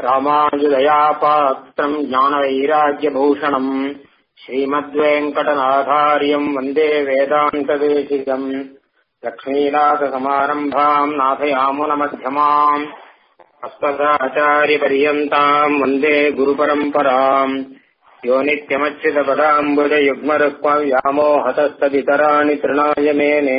रामानुजदयापात्रम् ज्ञानवैराग्यभूषणम् श्रीमद्वेङ्कटनाथार्यम् वन्दे वेदान्तदेशिकम् लक्ष्मीनाथसमारम्भाम् नाथयामुनमध्यमाम् अस्मदाचार्यपर्यन्ताम् वन्दे गुरुपरम्पराम् यो नित्यमच्युतपदाम्बुजयुग्मरुक्मव्यामोहतस्तदितराणि तृणाय मेने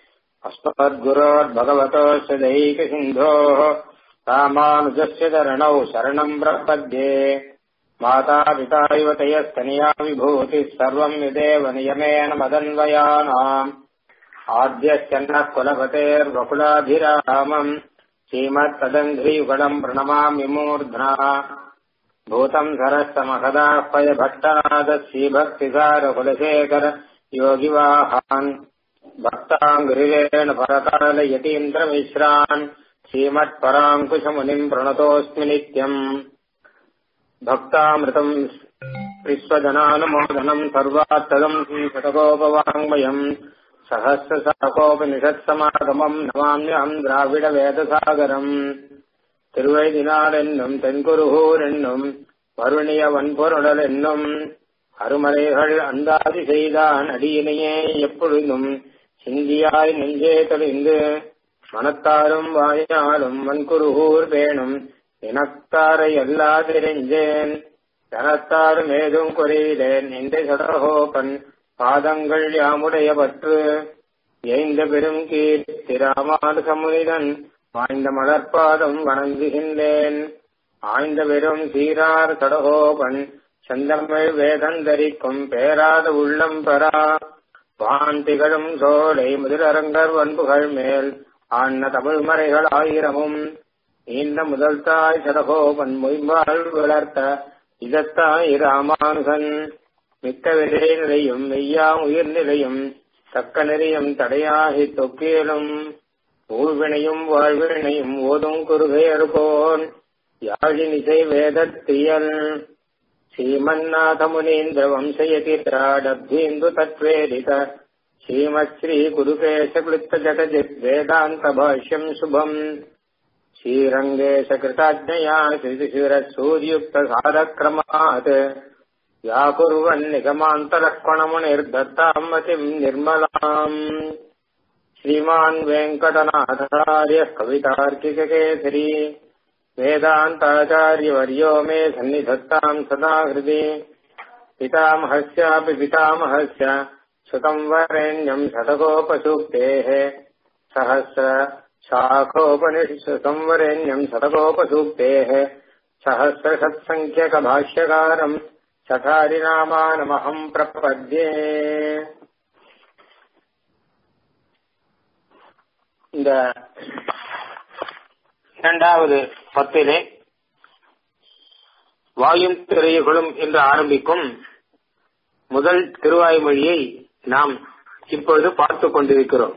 अस्मद्गुरोर्भगवतोऽस्य दैकसिन्धोः रामानुजस्य चरणौ शरणम् प्रपद्ये मातापिता इव तयस्तनया विभूतिः सर्वम् यदेव नियमेन मदन्वयानाम् आद्यस्य नः कुलपतेर्वकुलाभिरामम् श्रीमत्तदङ्घ्रियुगलम् प्रणमामि मूर्ध्ना भूतम् सरस्तमहदाह्वय भट्टनादश्रीभक्तिसारकुलशेखर योगिवाहान् भक्ताङ्घ्रिरेण परकालयतीन्द्रमिश्रान् श्रीमत्पराङ्कुशमुनिम् प्रणतोऽस्मि नित्यम् भक्तामृतम् विश्वजनानुमोदनम् सर्वात्तदम् श्रीशतकोपवाङ्मयम् सहस्रशाकोपनिषत्समागमम् नमाम्यहम् द्राविडवेदसागरम् திருவைதினார் தென்குருகூர் என்னும் வருணிய வன்பொருடல் என்னும் அருமலைகள் அந்தாதி செய்தான் அடியினையே எப்பொழுதும் சிந்தியாய் நெஞ்சே தெளிந்து மனத்தாரும் வாயாலும் வன்குருகூர் பேணும் எனத்தாரை எல்லாதிரெஞ்சேன் தனத்தாரும் ஏதும் குறையிலேன் எந்த சடகோபன் பாதங்கள் யாமுடைய பற்று எய்ந்த பெரும் கீர்த்தி ராமானுசமுனிதன் வாய்ந்த மலர்பாதம் வணங்குகின்றேன் ஆய்ந்த பெரும் சீரார் கடகோபன் செந்தமிழ் வேதந்தரிக்கும் பேராத உள்ளம் பெறா வான் திகழும் சோலை முதிரரங்கர் வன்புகள் மேல் ஆண்ண தமிழ் மறைகள் ஆயிரமும் நீண்ட முதல் தாய் சடகோபன் மொய்பால் வளர்த்த இதத்தாய் ராமானுசன் மிக்க விதை நிலையும் மெய்யா உயிர் நிலையும் தக்க நெறியும் தடையாகி தொக்கியலும் ஊழ்வினையும் வாழ்வினையும் ஓதும் குருகையர்கோன் யாழினிசை வேதத்தியல் ஸ்ரீமன்னாத முனீந்திர வம்சயதிராடப்தீந்து தத்வேதித ஸ்ரீமத்ஸ்ரீ குருகேசகிருத்த ஜகஜித் வேதாந்த பாஷ்யம் சுபம் श्रीरङ्गेशकृताज्ञया श्रीशिशिरसूर्युक्तसारक्रमात् व्याकुर्वन्निगमान्तलक्ष्मणमुनिर्दत्ताम् मतिम् निर्मलाम् श्रीमान् वेङ्कटनाथार्यः कवितार्किककेसरी वेदान्ताचार्यवर्यो मे सन्निधत्ताम् सदा हृदि पितामहस्यापि पितामहस्य सुतम् वरेण्यम् शतकोपसूक्तेः सहस्र शाखोपनिषत्संवरेण्यम् शतकोपसूक्तेः सहस्रषत्सङ्ख्यकभाष्यकारम् சதாரிநாமானமகம் பிரபத்யே இந்த இரண்டாவது பத்திலே வாயும் திரையுகளும் என்று ஆரம்பிக்கும் முதல் திருவாய்மொழியை நாம் இப்பொழுது பார்த்து கொண்டிருக்கிறோம்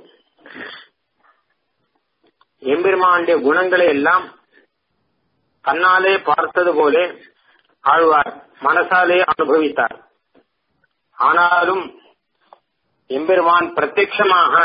எம்பெருமானுடைய குணங்களை எல்லாம் கண்ணாலே பார்த்தது போல ஆழ்வார் மனசாலே அனுபவித்தார் ஆனாலும் எம்பெருமான் பிரத்யட்சமாக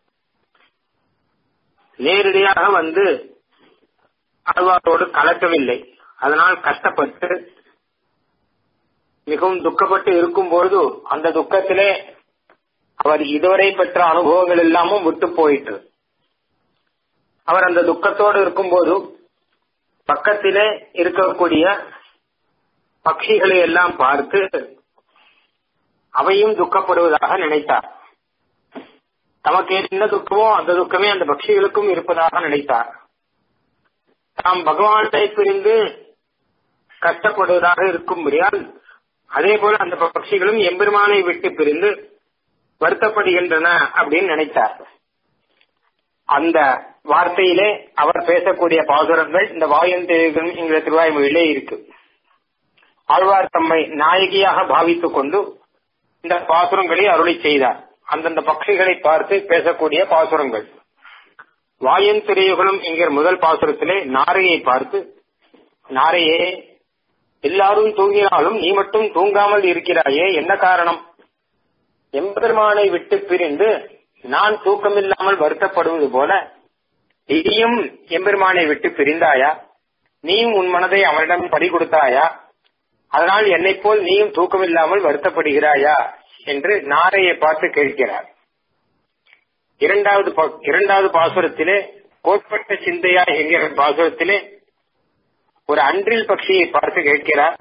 நேரடியாக வந்து ஆழ்வாரோடு கலக்கவில்லை அதனால் கஷ்டப்பட்டு மிகவும் துக்கப்பட்டு இருக்கும்போது அந்த துக்கத்திலே அவர் இதுவரை பெற்ற அனுபவங்கள் எல்லாமும் விட்டு போயிற்று அவர் அந்த துக்கத்தோடு இருக்கும்போது பக்கத்திலே இருக்கக்கூடிய பட்சிகளை எல்லாம் பார்த்து அவையும் துக்கப்படுவதாக நினைத்தார் தமக்கு என்ன துக்கமோ அந்த துக்கமே அந்த பட்சிகளுக்கும் இருப்பதாக நினைத்தார் தாம் பகவானை பிரிந்து கஷ்டப்படுவதாக இருக்கும்படியால் அதே போல அந்த பட்சிகளும் எம்பெருமானை விட்டு பிரிந்து வருத்தப்படுகின்றன அப்படின்னு நினைத்தார் அந்த வார்த்தையிலே அவர் பேசக்கூடிய பாசுரங்கள் இந்த வாயந்தேகம் என்கிற திருவாய்மொழியிலே இருக்கு ஆழ்வார் தம்மை நாயகியாக பாவித்துக் கொண்டு இந்த பாசுரங்களை அருளி செய்தார் அந்தந்த பட்சிகளை பார்த்து பேசக்கூடிய பாசுரங்கள் வாயந்திரையுகளும் என்கிற முதல் பாசுரத்திலே நாரையை பார்த்து நாரையே எல்லாரும் தூங்கினாலும் நீ மட்டும் தூங்காமல் இருக்கிறாயே என்ன காரணம் எம்பெருமானை விட்டு பிரிந்து நான் தூக்கமில்லாமல் வருத்தப்படுவது போல நீயும் எம்பெருமானை விட்டு பிரிந்தாயா நீயும் உன் மனதை அவனிடம் பறி கொடுத்தாயா அதனால் என்னை போல் நீயும் தூக்கமில்லாமல் வருத்தப்படுகிறாயா என்று நாரையை பார்த்து கேட்கிறார் இரண்டாவது இரண்டாவது பாசுரத்திலே கோட்பட்ட சிந்தையா என்கிற பாசுரத்திலே ஒரு அன்றில் பட்சியை பார்த்து கேட்கிறார்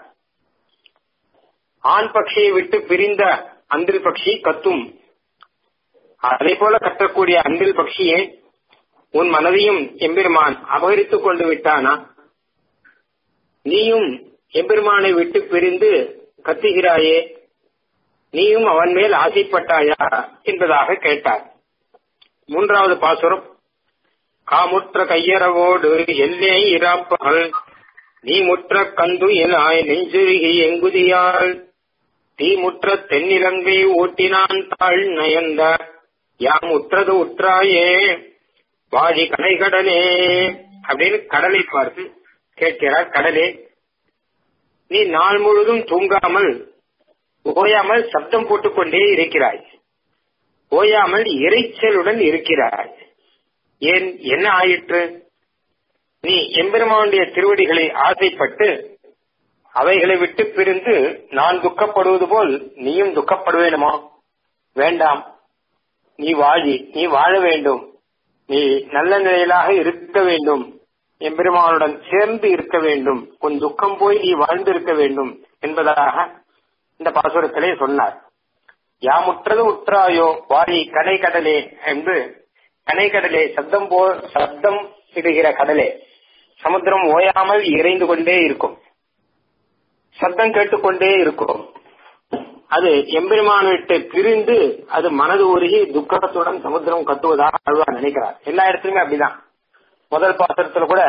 ஆண் பட்சியை விட்டு பிரிந்த அன்றில் பட்சி கத்தும் அதே போல கத்தக்கூடிய அன்றில் பட்சியை உன் மனதையும் எம்பெருமான் அபகரித்துக் கொண்டு விட்டானா நீயும் எம்பெருமானை விட்டு பிரிந்து கத்துகிறாயே நீயும் அவன் மேல் ஆசைப்பட்டாயா என்பதாக கேட்டார் மூன்றாவது பாசுரம் காமுற்ற கையறவோடு எல்லே இராப்பகல் நீ முற்ற கந்து எனாய் நெஞ்சுருகி எங்குதியாள் தீ முற்ற தென்னிலங்கை ஓட்டினான் தாழ் நயந்த யாம் உற்றது உற்றாயே வாழி கடைகடலே அப்படின்னு கடலை பார்த்து கேட்கிறார் கடலே நீ நாள் முழுதும் தூங்காமல் ஓயாமல் சப்தம் போட்டுக்கொண்டே இருக்கிறாய் ஓயாமல் இறைச்சலுடன் இருக்கிறாய் ஏன் என்ன ஆயிற்று நீ எம்பெருமானுடைய திருவடிகளை ஆசைப்பட்டு அவைகளை விட்டு பிரிந்து நான் துக்கப்படுவது போல் நீயும் துக்கப்படுவேணுமா வேண்டாம் நீ வாழி நீ வாழ வேண்டும் நீ நல்ல நிலையிலாக இருக்க வேண்டும் எம்பெருமானுடன் சேர்ந்து இருக்க வேண்டும் உன் துக்கம் போய் நீ வாழ்ந்து இருக்க வேண்டும் என்பதாக இந்த பாசுரத்திலே சொன்னார் யாமுற்றது உற்றாயோ வாரி கடை கடலே என்று கனை கடலே சப்தம் போ சப்தம் இடுகிற கடலே சமுத்திரம் ஓயாமல் இறைந்து கொண்டே இருக்கும் சப்தம் கேட்டுக்கொண்டே இருக்கும் அது எம்பெருமான விட்டு பிரிந்து அது மனது உருகி துக்கத்துடன் சமுத்திரம் கத்துவதாக அழ்வார் நினைக்கிறார் எல்லா இடத்துலயுமே அப்படிதான் முதல் பாத்திரத்துல கூட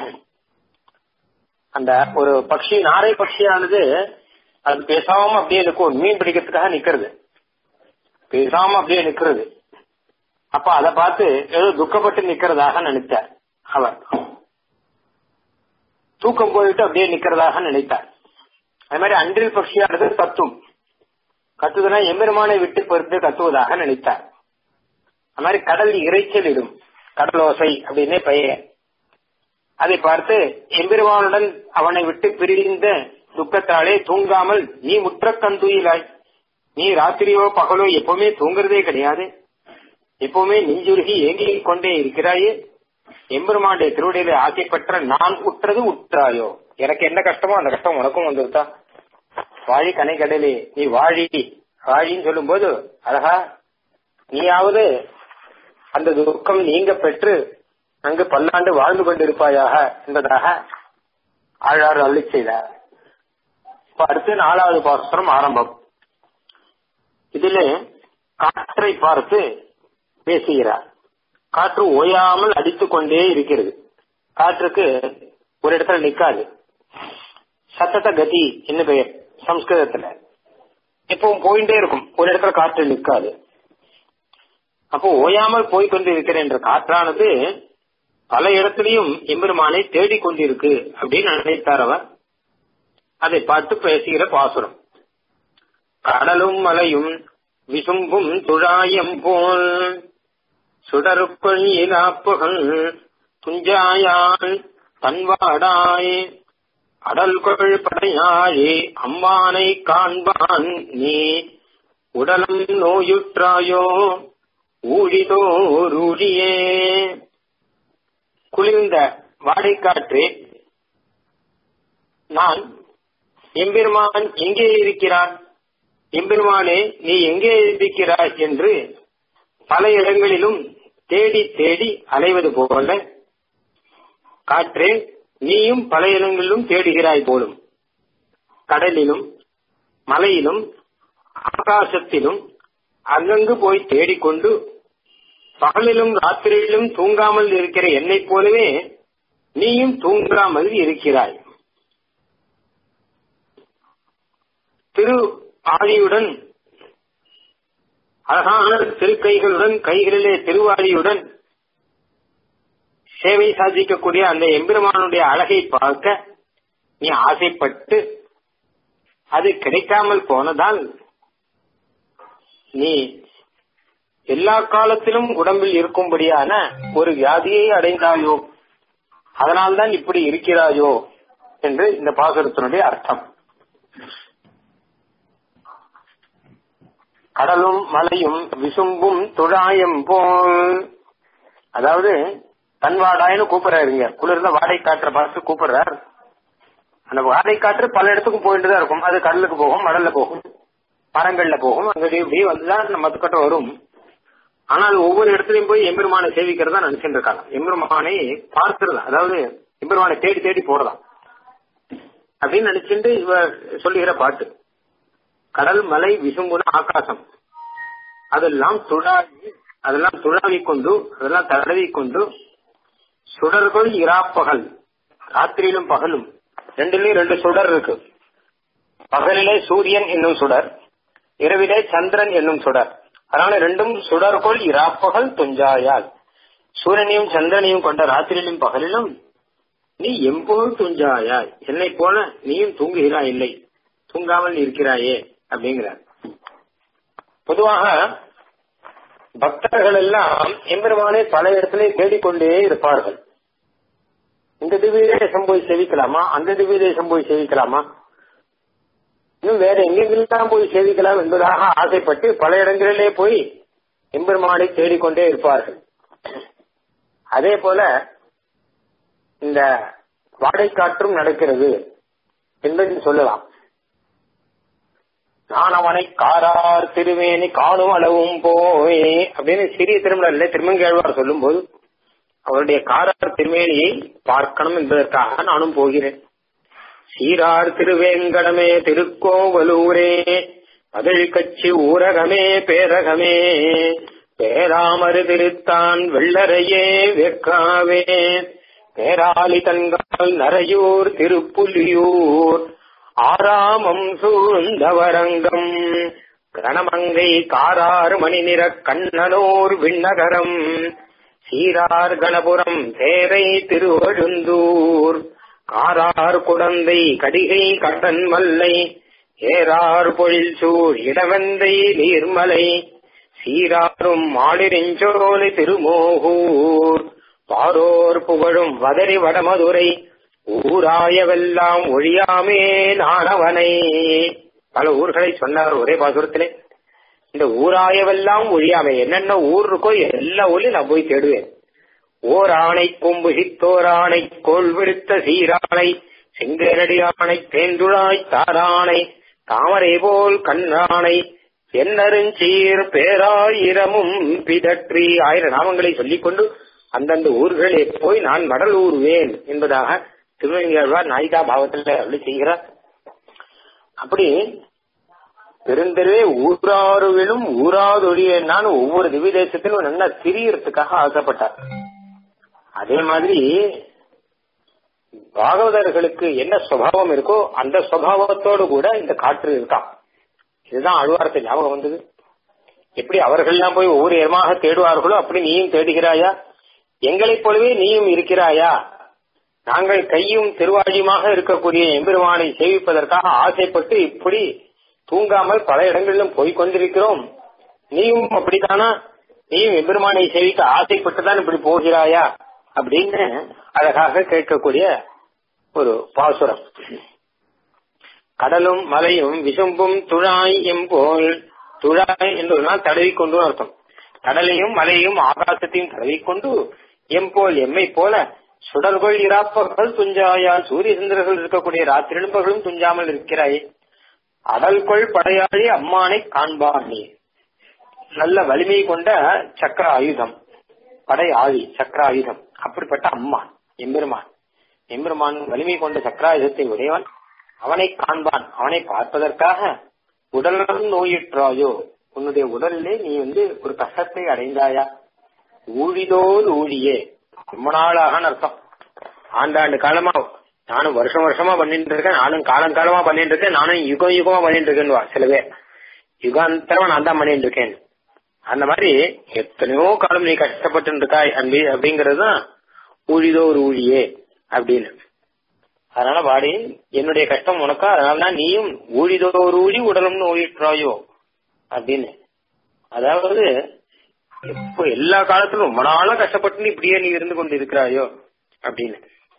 அந்த ஒரு பட்சி நாரை பட்சியானது அது பேசாம அப்படியே நிற்கும் மீன் பிடிக்கிறதுக்காக நிக்கிறது பேசாம அப்படியே நிக்கிறது அப்ப அதை பார்த்து ஏதோ துக்கப்பட்டு நிக்கிறதாக நினைத்தார் அவர் தூக்கம் போயிட்டு அப்படியே நிக்கிறதாக நினைத்தார் அது மாதிரி அன்றில் பட்சியானது கத்தும் கத்துதுன்னா எம்பெருமானை விட்டு பொறுத்து கத்துவதாக நினைத்தார் அது மாதிரி கடல் இறைச்சல் இடும் கடலோசை அப்படின்னே பெயர் அதை பார்த்து எம்பெருமானுடன் அவனை விட்டு பிரிந்த துக்கத்தாலே தூங்காமல் நீ முற்றக்கந்துயிலாய் நீ ராத்திரியோ பகலோ எப்பவுமே தூங்குறதே கிடையாது எப்பவுமே நெஞ்சுருகி ஏங்கிக் கொண்டே இருக்கிறாயே எம்பெருமானுடைய திருவடியில ஆசைப்பட்ட நான் உற்றது உற்றாயோ எனக்கு என்ன கஷ்டமோ அந்த கஷ்டம் உனக்கும் வந்துருத்தா வாழி கனை கடலே நீ வாழி வாழின்னு சொல்லும் போது அழகா நீயாவது அந்த துக்கம் நீங்க பெற்று அங்கு பல்லாண்டு வாழ்ந்து கொண்டிருப்பாயாக என்பதாக ஆழாறு அள்ளி செய்தார் அடுத்து நாலாவது பாசுரம் ஆரம்பம் இதிலே காற்றை பார்த்து பேசுகிறார் காற்று ஓயாமல் அடித்துக் கொண்டே இருக்கிறது காற்றுக்கு ஒரு இடத்துல நிக்காது சத்தத்த கதி என்ன பெயர் சம்ஸ்கிருதத்துல எப்பவும் போயிட்டே இருக்கும் ஒரு இடத்துல காற்று நிற்காது அப்போ ஓயாமல் போய்கொண்டு இருக்கிற என்ற காற்றானது பல இடத்திலையும் எம்பெருமானை தேடிக் கொண்டிருக்கு அப்படின்னு நினைத்தார் அவர் அதை பார்த்து பேசுகிற பாசுரம் கடலும் மலையும் விசும்பும் துழாயம் போல் சுடருக்குள் இலாப்புகள் துஞ்சாயான் தன்வாடாய் அடல்கொள் படையாழி அம்மானை காண்பான் நீ உடலம் நோயுற்றாயோ ஊழிதோரூழியே குளிர்ந்த வாடைக்காற்று நான் எம்பெருமான் எங்கே இருக்கிறான் எம்பெருமானே நீ எங்கே இருக்கிறாய் என்று பல இடங்களிலும் தேடி தேடி அலைவது போல காற்றே நீயும் பல இடங்களிலும் தேடுகிறாய் போலும் கடலிலும் மலையிலும் ஆகாசத்திலும் அங்கங்கு போய் தேடிக்கொண்டு பகலிலும் ராத்திரியிலும் தூங்காமல் இருக்கிற என்னைப் போலவே நீயும் தூங்காமல் இருக்கிறாய் திரு ஆதியுடன் அழகான திருக்கைகளுடன் கைகளிலே திருவாடியுடன் சேவை சாதிக்கக்கூடிய அந்த எம்பெருமானுடைய அழகை பார்க்க நீ ஆசைப்பட்டு அது கிடைக்காமல் போனதால் நீ எல்லா காலத்திலும் உடம்பில் இருக்கும்படியான ஒரு வியாதியை அடைந்தாயோ அதனால்தான் இப்படி இருக்கிறாயோ என்று இந்த பாசுரத்தினுடைய அர்த்தம் கடலும் மலையும் விசும்பும் துழாயம் போல் அதாவது தன்வாடாயின்னு கூப்பிடுறாருங்க குளிர்ந்த வாடகை காற்றை பார்த்து கூப்பிடுறார் அந்த வாடகை காற்று பல இடத்துக்கும் போயிட்டு தான் இருக்கும் அது கடலுக்கு போகும் மடல்ல போகும் மரங்கள்ல போகும் அங்க இப்படி வந்துதான் நம்ம மத்துக்கட்ட வரும் ஆனால் ஒவ்வொரு இடத்துலயும் போய் எம்பெருமானை சேவிக்கிறதா நினைச்சுட்டு இருக்காங்க எம்பெருமானை பார்க்கிறதா அதாவது எம்பெருமானை தேடி தேடி போறதாம் அப்படின்னு நினைச்சுட்டு இவ சொல்லுகிற பாட்டு கடல் மலை விசும்புன ஆகாசம் அதெல்லாம் துழாவி அதெல்லாம் துழாவி கொண்டு அதெல்லாம் தடவி கொண்டு சுடர்கள் இராப்பகல் ராத்திரியிலும் பகலும் ரெண்டுலயும் ரெண்டு சுடர் இருக்கு பகலிலே சூரியன் என்னும் சுடர் இரவிலே சந்திரன் என்னும் சுடர் அதனால ரெண்டும் சுடர்கொள் இராப்பகல் துஞ்சாயால் சூரியனையும் சந்திரனையும் கொண்ட ராத்திரியிலும் பகலிலும் நீ எம்போது துஞ்சாயாய் என்னை போல நீயும் தூங்குகிறாய் இல்லை தூங்காமல் இருக்கிறாயே அப்படிங்கிறார் பொதுவாக பக்தர்கள் எல்லாம் எம்பெருமானை பல இடத்துல தேடிக்கொண்டே இருப்பார்கள் இந்த திவ்ய தேசம் போய் சேவிக்கலாமா அந்த திவ்ய தேசம் போய் சேவிக்கலாமா இன்னும் வேற எங்கெங்கெல்லாம் போய் சேவிக்கலாம் என்பதாக ஆசைப்பட்டு பல இடங்களிலே போய் எம்பெருமானை தேடிக்கொண்டே இருப்பார்கள் அதே போல இந்த வாடைக்காற்றும் நடக்கிறது என்பதை சொல்லலாம் நான் அவனை காரார் திருவேணி காணும் அளவும் போய் அப்படின்னு சிறிய திருமணம் திருமங்கேழ்வார் சொல்லும் போது அவருடைய காரார் திருமேனியை பார்க்கணும் என்பதற்காக நானும் போகிறேன் சீரார் திருவேங்கடமே திருக்கோவலூரே பதில் கட்சி ஊரகமே பேரகமே பேராமரு திருத்தான் வெள்ளரையே வெக்காவே பேராளி தன்கால் நரையூர் திருப்புலியூர் ஆராமம் சூழ்ந்தவரங்கம் கணமங்கை காராறு மணி நிற கண்ணனூர் விண்ணகரம் சீரார் கணபுரம் தேரை திருவழுந்தூர் காரார் குடந்தை கடிகை கட்டன் மல்லை ஏறார் பொழில் சூழ் இடவந்தை நீர்மலை சீராரும் மாளிரிஞ்சோலை திருமோகூர் பாரோர் புகழும் வதறி வடமதுரை ஊராயவெல்லாம் ஒழியாமே நானவனை பல ஊர்களை சொன்னார் ஒரே பாசுரத்திலே இந்த ஊராயவெல்லாம் ஒழியாமை என்னென்ன ஊர் இருக்கோ எல்லா ஊர்லயும் நான் போய் தேடுவேன் ஓர் ஆணை கொம்புகித்தோர் ஆணை கோல் விடுத்த சீரானை செங்கரடி ஆணை தேந்துழாய் தாரானை தாமரை போல் கண்ணானை என்னருஞ்சீர் பேராயிரமும் பிதற்றி ஆயிரம் நாமங்களை சொல்லிக்கொண்டு அந்தந்த ஊர்களே போய் நான் மடல் ஊறுவேன் என்பதாக திருவள்ளுவர் நாயிகா பாவத்தில் அருளி செய்கிறார் அப்படி பெருந்தெருவே ஊராறுவிலும் ஊராதொழியனான் ஒவ்வொரு திவ்ய தேசத்திலும் நல்லா திரியறதுக்காக ஆசைப்பட்டார் அதே மாதிரி பாகவதர்களுக்கு என்ன சுவாவம் இருக்கோ அந்த சுவாவத்தோடு கூட இந்த காற்று இருக்கான் இதுதான் அழுவாரத்தை ஞாபகம் வந்தது எப்படி அவர்கள்லாம் போய் ஒவ்வொரு இடமாக தேடுவார்களோ அப்படி நீயும் தேடுகிறாயா எங்களைப் போலவே நீயும் இருக்கிறாயா நாங்கள் கையும் திருவாழியுமாக இருக்கக்கூடிய எம்பெருமானை சேவிப்பதற்காக ஆசைப்பட்டு இப்படி தூங்காமல் பல இடங்களிலும் போய் கொண்டிருக்கிறோம் நீயும் அப்படித்தானா நீயும் எம்பெருமானை சேவிக்க ஆசைப்பட்டு தான் இப்படி போகிறாயா அப்படின்னு அழகாக கேட்கக்கூடிய ஒரு பாசுரம் கடலும் மலையும் விசும்பும் துழாய் எம்போல் துழாய் என்பதுனால் தடவி கொண்டு அர்த்தம் கடலையும் மலையும் ஆகாசத்தையும் தடவிக்கொண்டு எம்போல் எம்மை போல சுடர்கள் இராப்பர்கள் துஞ்சாயால் சூரிய சந்திரர்கள் இருக்கக்கூடிய ராத்திரிலும் பகலும் துஞ்சாமல் இருக்கிறாயே அடல்கொள் படையாளி அம்மானை காண்பானே நல்ல வலிமை கொண்ட சக்கர ஆயுதம் படை ஆழி சக்கர ஆயுதம் அப்படிப்பட்ட அம்மான் எம்பெருமான் எம்பெருமான் வலிமை கொண்ட சக்கராயுதத்தை உடையவன் அவனை காண்பான் அவனை பார்ப்பதற்காக உடலும் நோயிற்றாயோ உன்னுடைய உடலிலே நீ வந்து ஒரு கஷ்டத்தை அடைந்தாயா ஊழிதோல் ஊழியே ரொம்ப நாளாக அர்த்தம் ஆண்டாண்டு காலமா நானும் வருஷம் வருஷமா பண்ணிட்டு இருக்கேன் நானும் காலம் காலமா பண்ணிட்டு இருக்கேன் நானும் யுகம் யுகமா பண்ணிட்டு இருக்கேன்னு சில பேர் யுகாந்தரமா நான் தான் பண்ணிட்டு இருக்கேன் அந்த மாதிரி எத்தனையோ காலம் நீ கஷ்டப்பட்டு இருக்காய் அன்பி அப்படிங்கறதுதான் ஊழிதோ ஒரு ஊழியே அப்படின்னு அதனால பாடி என்னுடைய கஷ்டம் உனக்கா அதனாலதான் நீயும் ஊழிதோ ஒரு ஊழி உடலும்னு ஊழிட்டுறாயோ அப்படின்னு அதாவது இப்போ எல்லா காலத்திலும் ரொம்ப நாளா கஷ்டப்பட்டு இப்படியே நீ இருந்து கொண்டு இருக்கிறாயோ அப்படின்னு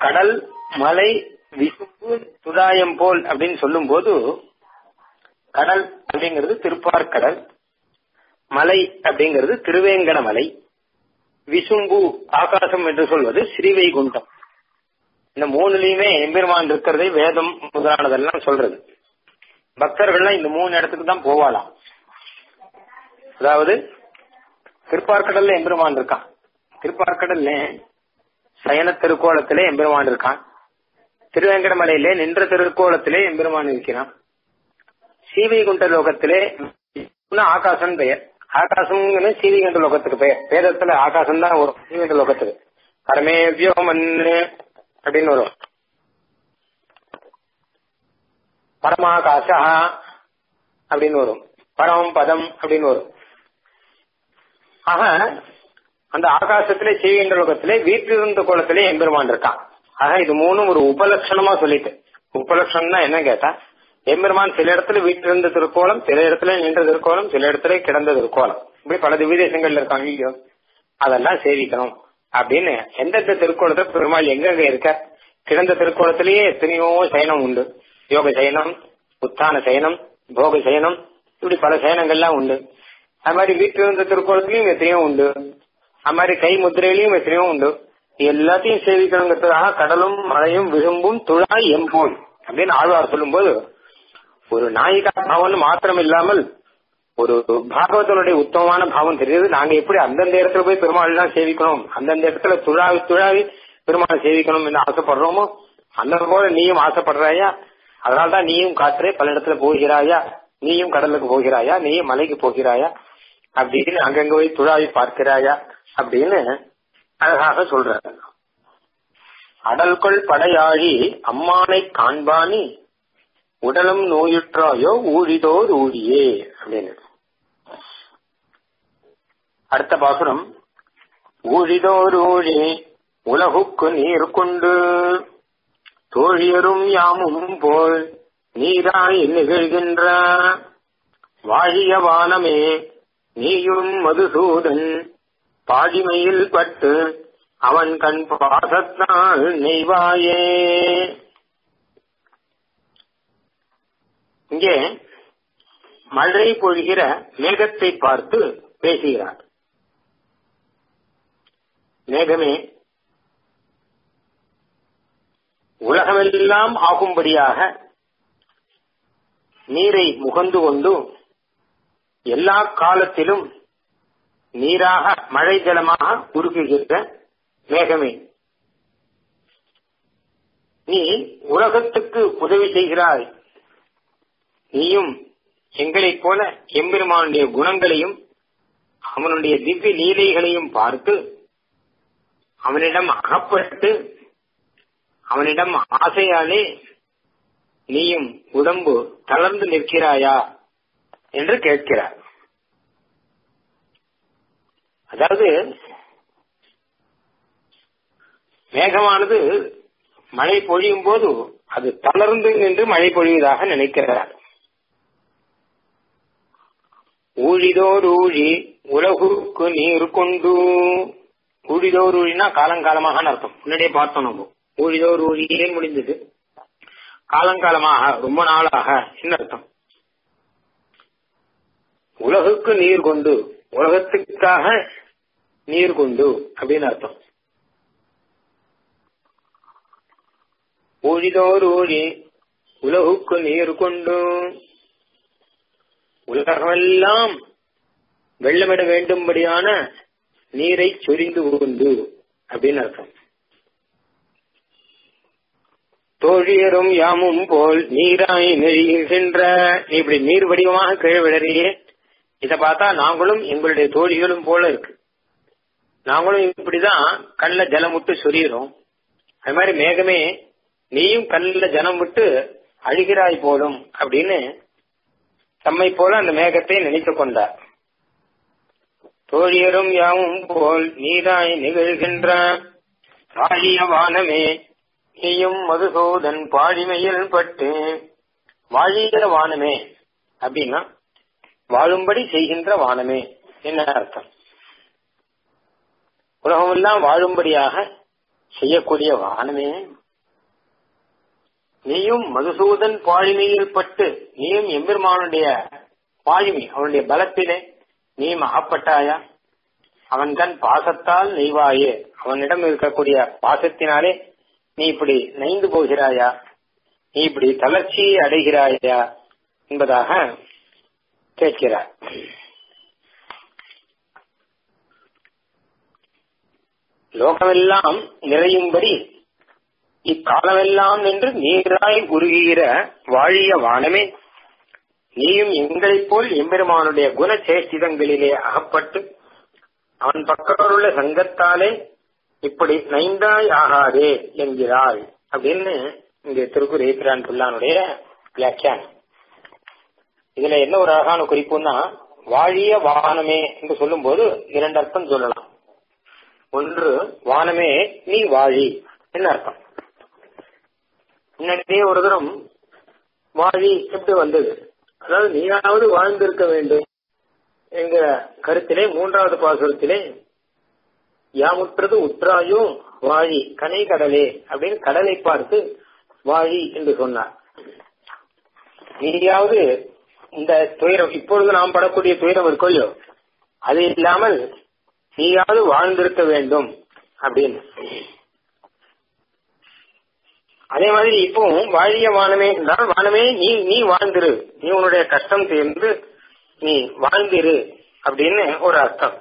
கடல் மலை விசும்பு துடாயம் போல் அப்படின்னு சொல்லும் போது கடல் அப்படிங்கிறது திருப்பார்கடல் மலை அப்படிங்கிறது திருவேங்கட மலை விசும்பு ஆகாசம் என்று சொல்வது ஸ்ரீவைகுண்டம் இந்த மூணுலயுமே எம்பெருமான் இருக்கிறதை வேதம் முதலானதெல்லாம் சொல்றது பக்தர்கள்லாம் இந்த மூணு இடத்துக்கு தான் போவாளாம் அதாவது திருப்பார்கடல்ல எம்பெருமான் இருக்கான் திருப்பார்கடல்ல சயன திருக்கோலத்திலே எம்பெருமான் இருக்கான் திருவேங்கடமலையிலே நின்ற திருக்கோலத்திலே எம்பெருமான் இருக்கிறான் சீவைகுண்ட லோகத்திலே ஆகாசம் பெயர் ஆகாசம்னு சீவைகுண்ட லோகத்துக்கு பெயர் வேதத்துல ஆகாசம் தான் வரும் சீவைகுண்ட லோகத்துக்கு பரமே வியோமன்னு அப்படின்னு வரும் பரமாகாசா அப்படின்னு வரும் பரமம் பதம் அப்படின்னு வரும் ஆக அந்த ஆகாசத்திலே செய்கின்ற லோகத்திலே வீட்டிலிருந்த கோலத்திலே எம்பெருமான் இருக்கான் ஆக இது மூணும் ஒரு உபலட்சணமா சொல்லிட்டு உபலட்சணம்னா என்ன கேட்டா எம்பெருமான் சில இடத்துல வீட்டிலிருந்த திருக்கோலம் சில இடத்துல நின்ற திருக்கோலம் சில இடத்துல கிடந்த திருக்கோலம் இப்படி பல திவ்யதேசங்கள்ல இருக்காங்க ஐயோ அதெல்லாம் சேவிக்கணும் அப்படின்னு எந்தெந்த திருக்கோலத்தை பெருமாள் எங்கெங்க இருக்க கிடந்த திருக்கோலத்திலேயே எத்தனையோ சயனம் உண்டு யோக சயனம் உத்தான சயனம் போக சயனம் இப்படி பல சயனங்கள்லாம் உண்டு அது மாதிரி வீட்டில் இருந்த திருக்கோலத்திலையும் எத்தனையோ உண்டு அது மாதிரி கை முத்திரையிலையும் எத்தனையோ உண்டு எல்லாத்தையும் சேவிக்கணுங்கிறதுக்காக கடலும் மழையும் விசும்பும் துழாய் எம்போல் அப்படின்னு ஆழ்வார் சொல்லும்போது ஒரு நாயிகா பாவம் மாத்திரம் இல்லாமல் ஒரு பாகவதனுடைய உத்தமமான பாவம் தெரியுது நாங்க எப்படி அந்தந்த இடத்துல போய் பெருமாள் தான் சேவிக்கணும் அந்தந்த இடத்துல துழாவி துழாவி பெருமாளை சேவிக்கணும் என்று ஆசைப்படுறோமோ அந்த போல நீயும் ஆசைப்படுறாயா அதனால்தான் நீயும் காற்றே பல இடத்துல போகிறாயா நீயும் கடலுக்கு போகிறாயா நீயும் மலைக்கு போகிறாயா அப்படின்னு அங்கங்க போய் துழாவி பார்க்கிறாயா அப்படின்னு அழகாக சொல்ற அடல்கொள் படையாழி அம்மானை காண்பானி உடலும் நோயுற்றாயோ ஊழிதோர் ஊழியே அப்படின்னு அடுத்த பாசுரம் ஊழிதோர் ஊழி உலகுக்கு நீர் கொண்டு தோழியரும் யாமும் போல் நீராய் நிகழ்கின்ற வாழிய வானமே நீயும் மதுசூதன் பாடிமையில் பட்டு அவன் கண் பாசத்தால் நெய்வாயே இங்கே மழை பொழிகிற மேகத்தை பார்த்து பேசுகிறார் மேகமே உலகமெல்லாம் ஆகும்படியாக நீரை முகந்து கொண்டு எல்லா காலத்திலும் நீராக மழை ஜலமாக உருகுகின்ற மேகமே நீ உலகத்துக்கு உதவி செய்கிறாய் நீயும் எங்களைப் போல எம்பெருமானுடைய குணங்களையும் அவனுடைய திவ்ய லீலைகளையும் பார்த்து அவனிடம் அகப்பட்டு அவனிடம் ஆசையாலே நீயும் உடம்பு தளர்ந்து நிற்கிறாயா என்று கேட்கிறார் அதாவது மேகமானது மழை பொழியும் போது அது தளர்ந்து நின்று மழை பொழிவதாக நினைக்கிறார் ஊழிதோர் ஊழி உலகுக்கு நீர் கொண்டு ஊழிதோர் ஊழினா காலங்காலமாக அர்த்தம் முன்னாடியே பார்த்தோம் நம்ம ஊழிதோர் ஊழியே முடிந்தது காலங்காலமாக ரொம்ப நாளாக என்ன அர்த்தம் உலகுக்கு நீர் கொண்டு உலகத்துக்காக நீர் கொண்டு அப்படின்னு அர்த்தம் ஊழிதோர் ஊழி உலகுக்கு நீர் கொண்டு உலகமெல்லாம் வெள்ளமிட வேண்டும்படியான நீரை சொரிந்து கொண்டு அப்படின்னு அர்த்தம் தோழியரும் யாமும் போல் நீராய் நெழுகின்ற நீ இப்படி நீர் வடிவமாக கீழே விழறியே இத பார்த்தா நாங்களும் எங்களுடைய தோழிகளும் போல இருக்கு நாங்களும் இப்படிதான் கண்ணுல ஜலம் விட்டு சொரியிறோம் அது மாதிரி மேகமே நீயும் கண்ணுல ஜலம் விட்டு அழுகிறாய் போலும் அப்படின்னு தம்மை போல அந்த மேகத்தை நினைத்து கொண்டார் தோழியரும் யாவும் போல் நீராய் நிகழ்கின்ற வாழிய வானமே நீயும் மதுசூதன் பாழிமையில் பட்டு வாழிய வானமே அப்படின்னா வாழும்படி செய்கின்ற வானமே என்ன அர்த்தம் உலகமெல்லாம் வாழும்படியாக செய்யக்கூடிய வானமே நீயும் மதுசூதன் பாழிமையில் பட்டு நீயும் எம்பெருமானுடைய பாழிமை அவனுடைய பலத்திலே நீயும் அகப்பட்டாயா அவன் கண் பாசத்தால் நெய்வாயே அவனிடம் இருக்கக்கூடிய பாசத்தினாலே நீ இப்படி நைந்து போகிறாயா நீ இப்படி தளர்ச்சியை அடைகிறாயா என்பதாக கேட்கிறார் லோகமெல்லாம் நிறையும்படி இக்காலமெல்லாம் நின்று நீராய் உருகுகிற வாழிய வானமே நீயும் எங்களைப் போல் எம்பெருமானுடைய குணச்சேஷ்டிதங்களிலே அகப்பட்டு அவன் பக்கமுள்ள சங்கத்தாலே இப்படி நைந்தாய் ஆகாதே என்கிறாள் அப்படின்னு இங்க திருக்குறள் ஏத்திரான் புல்லானுடைய வியாக்கியானம் இதுல என்ன ஒரு அழகான குறிப்புன்னா வாழிய வானமே என்று சொல்லும் போது இரண்டு அர்த்தம் சொல்லலாம் ஒன்று வானமே நீ வாழி என்ன அர்த்தம் முன்னாடியே ஒரு தரம் வாழி எப்படி வந்தது அதாவது நீயாவது வாழ்ந்திருக்க வேண்டும் என்கிற கருத்திலே மூன்றாவது பாசுரத்திலே யாமுற்றது உற்றாயும் வாழி கனை கடலே அப்படின்னு கடலை பார்த்து வாழி என்று சொன்னார் நீயாவது இந்த துயரம் இப்பொழுது நாம் படக்கூடிய துயரம் இருக்கோ அது இல்லாமல் நீயாவது வாழ்ந்திருக்க வேண்டும் அப்படின்னு அதே மாதிரி இப்பவும் வாழிய வானமே என்றால் வானமே நீ நீ வாழ்ந்திரு நீ உன்னுடைய கஷ்டம் சேர்ந்து நீ வாழ்ந்திரு அப்படின்னு ஒரு அர்த்தம்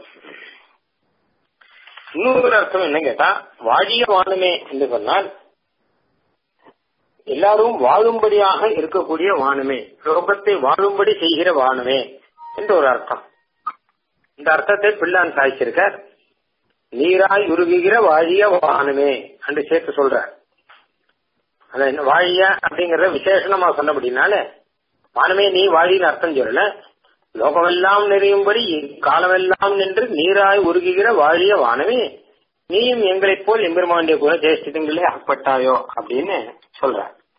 இன்னொரு அர்த்தம் என்ன கேட்டா வாழிய வானமே என்று சொன்னால் எல்லாரும் வாழும்படியாக இருக்கக்கூடிய வானமே லோகத்தை வாழும்படி செய்கிற வானமே என்று ஒரு அர்த்தம் இந்த அர்த்தத்தை பிள்ளான் சாய்ச்சிருக்கார் நீராய் உருகுகிற வாழிய வானமே என்று சேர்த்து சொல்றார் அந்த வாழிய அப்படிங்கறத விசேஷமா சொன்னபடினால வானமே நீ வாழின்னு அர்த்தம் சொல்லல லோகமெல்லாம் நிறையும்படி காலமெல்லாம் நின்று நீராய் உருகுகிற வாழிய வானமே நீயும் எங்களைப் போல் எம்பெருமாண்டிய குண ஜேஷ்டிதங்களே அகப்பட்டாயோ அப்படின்னு சொல்ற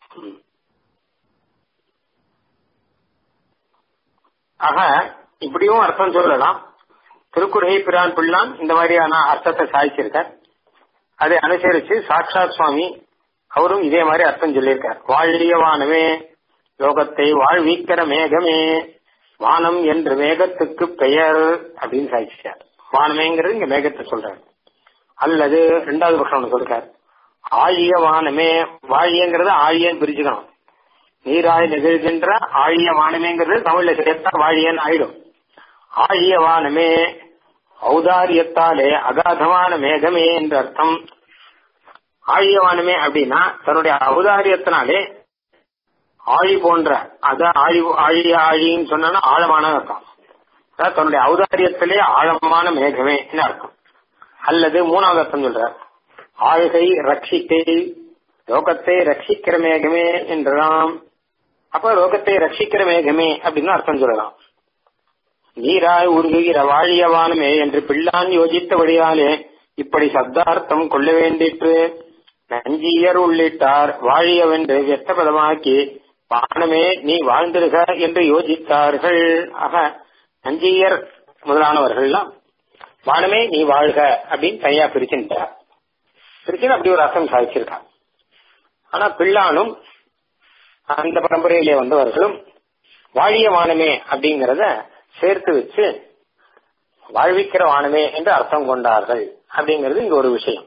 ஆக இப்படியும் அர்த்தம் சொல்லலாம் திருக்குறளை பிரான் பிள்ளான் இந்த மாதிரியான அர்த்தத்தை சாய்ச்சிருக்கார் அதை அனுசரிச்சு சாட்சாத் சுவாமி அவரும் இதே மாதிரி அர்த்தம் சொல்லியிருக்கார் வாழிய வானமே லோகத்தை வாழ்விக்கிற மேகமே வானம் என்று மேகத்துக்கு பெயர் அப்படின்னு சாய்ச்சிட்டார் வானமேங்கிறது இங்க மேகத்தை சொல்றாரு அல்லது ரெண்டாவது பக்கம் ஒன்று சொல்றார் ஆழிய வானமே வாழியங்கிறத ஆழியன்னு பிரிச்சுக்கணும் நீராய் நிகழ்கின்ற ஆழிய வானமேங்கிறது தமிழ்ல சேர்த்தா வாழியன் ஆயிடும் ஆழிய வானமே ஔதாரியத்தாலே அகாதமான மேகமே என்ற அர்த்தம் ஆழியவானமே அப்படின்னா தன்னுடைய ஔதாரியத்தினாலே ஆழி போன்ற அத ஆழி ஆழி ஆழின்னு சொன்னா ஆழமான அர்த்தம் அதாவது தன்னுடைய ஔதாரியத்திலே ஆழமான மேகமே என்ன அர்த்தம் அல்லது மூணாவது அர்த்தம் சொல்ற ஆழ்கை ரட்சிக்கை லோகத்தை ரட்சிக்கிற மேகமே என்றலாம் அப்ப லோகத்தை ரட்சிக்கிற மேகமே அப்படின்னு அர்த்தம் சொல்லலாம் நீராய் உருகுகிற வாழியவானமே என்று பிள்ளான் யோசித்தபடியாலே இப்படி சப்தார்த்தம் கொள்ள வேண்டிற்று நஞ்சியர் உள்ளிட்டார் வாழியவென்று வெத்தபதமாக்கி வானமே நீ வாழ்ந்திருக என்று யோசித்தார்கள் ஆக நஞ்சியர் முதலானவர்கள்லாம் வானமே நீ வாழ்க அப்படின்னு தனியா பிரிச்சுட்டார் பிரிச்சு அப்படி ஒரு அர்த்தம் சாதிச்சிருக்கான் ஆனா பிள்ளானும் அந்த பரம்பரையிலே வந்தவர்களும் வாழிய வானமே அப்படிங்கறத சேர்த்து வச்சு வாழ்விக்கிற வானமே என்று அர்த்தம் கொண்டார்கள் அப்படிங்கிறது இங்க ஒரு விஷயம்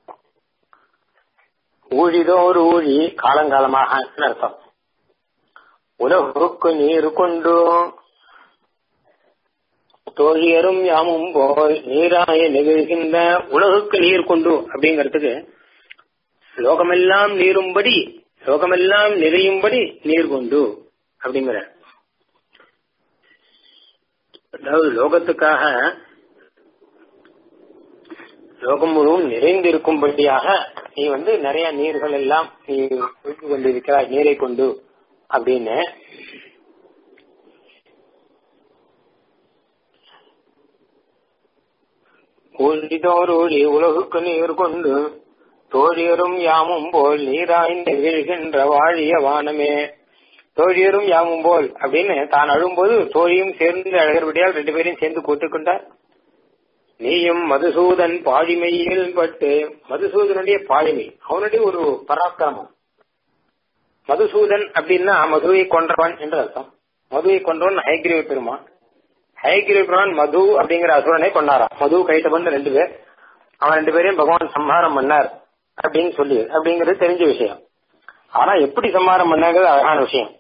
ஊழிதோர் ஊழி காலங்காலமாக அர்த்தம் உலகுக்கு நீர் கொண்டு தோழியரும் யாமும் போல் நீராய நிகழ்கின்ற உலகுக்கு நீர் கொண்டு அப்படிங்கிறதுக்கு லோகமெல்லாம் நீரும்படி லோகமெல்லாம் நிறையும்படி நீர் கொண்டு அப்படிங்கிற அதாவது லோகத்துக்காக லோகம் முழுவதும் நிறைந்திருக்கும்படியாக நீ வந்து நிறைய நீர்கள் எல்லாம் நீ விட்டு கொண்டிருக்கிறாய் நீரை கொண்டு அப்படின்னு ஊழிதோரூழி உலகுக்கு நீர் கொண்டு தோழியரும் யாமும் போல் நீராய்ந்து வீழ்கின்ற வாழிய வானமே தோழியரும் யாமும் போல் அப்படின்னு தான் அழும்போது தோழியும் சேர்ந்து அழகர்படியால் ரெண்டு பேரையும் சேர்ந்து கூட்டுக்கொண்டார் நீயும் மதுசூதன் பாழிமையில் பட்டு மதுசூதனுடைய பாழிமை அவனுடைய ஒரு பராக்கிரமம் மதுசூதன் அப்படின்னா மதுவை கொன்றவன் என்று அர்த்தம் மதுவை கொன்றவன் ஹயகிரிவ பெருமான் ஹயகிரிவ பெருமான் மது அப்படிங்கிற அசுரனை கொண்டாராம் மது கைத்தவன் ரெண்டு பேர் அவன் ரெண்டு பேரையும் பகவான் சம்ஹாரம் பண்ணார் அப்படின்னு சொல்லி அப்படிங்கிறது தெரிஞ்ச விஷயம் ஆனா எப்படி சம்ஹாரம் பண்ணாங்கிறது அழகான விஷயம்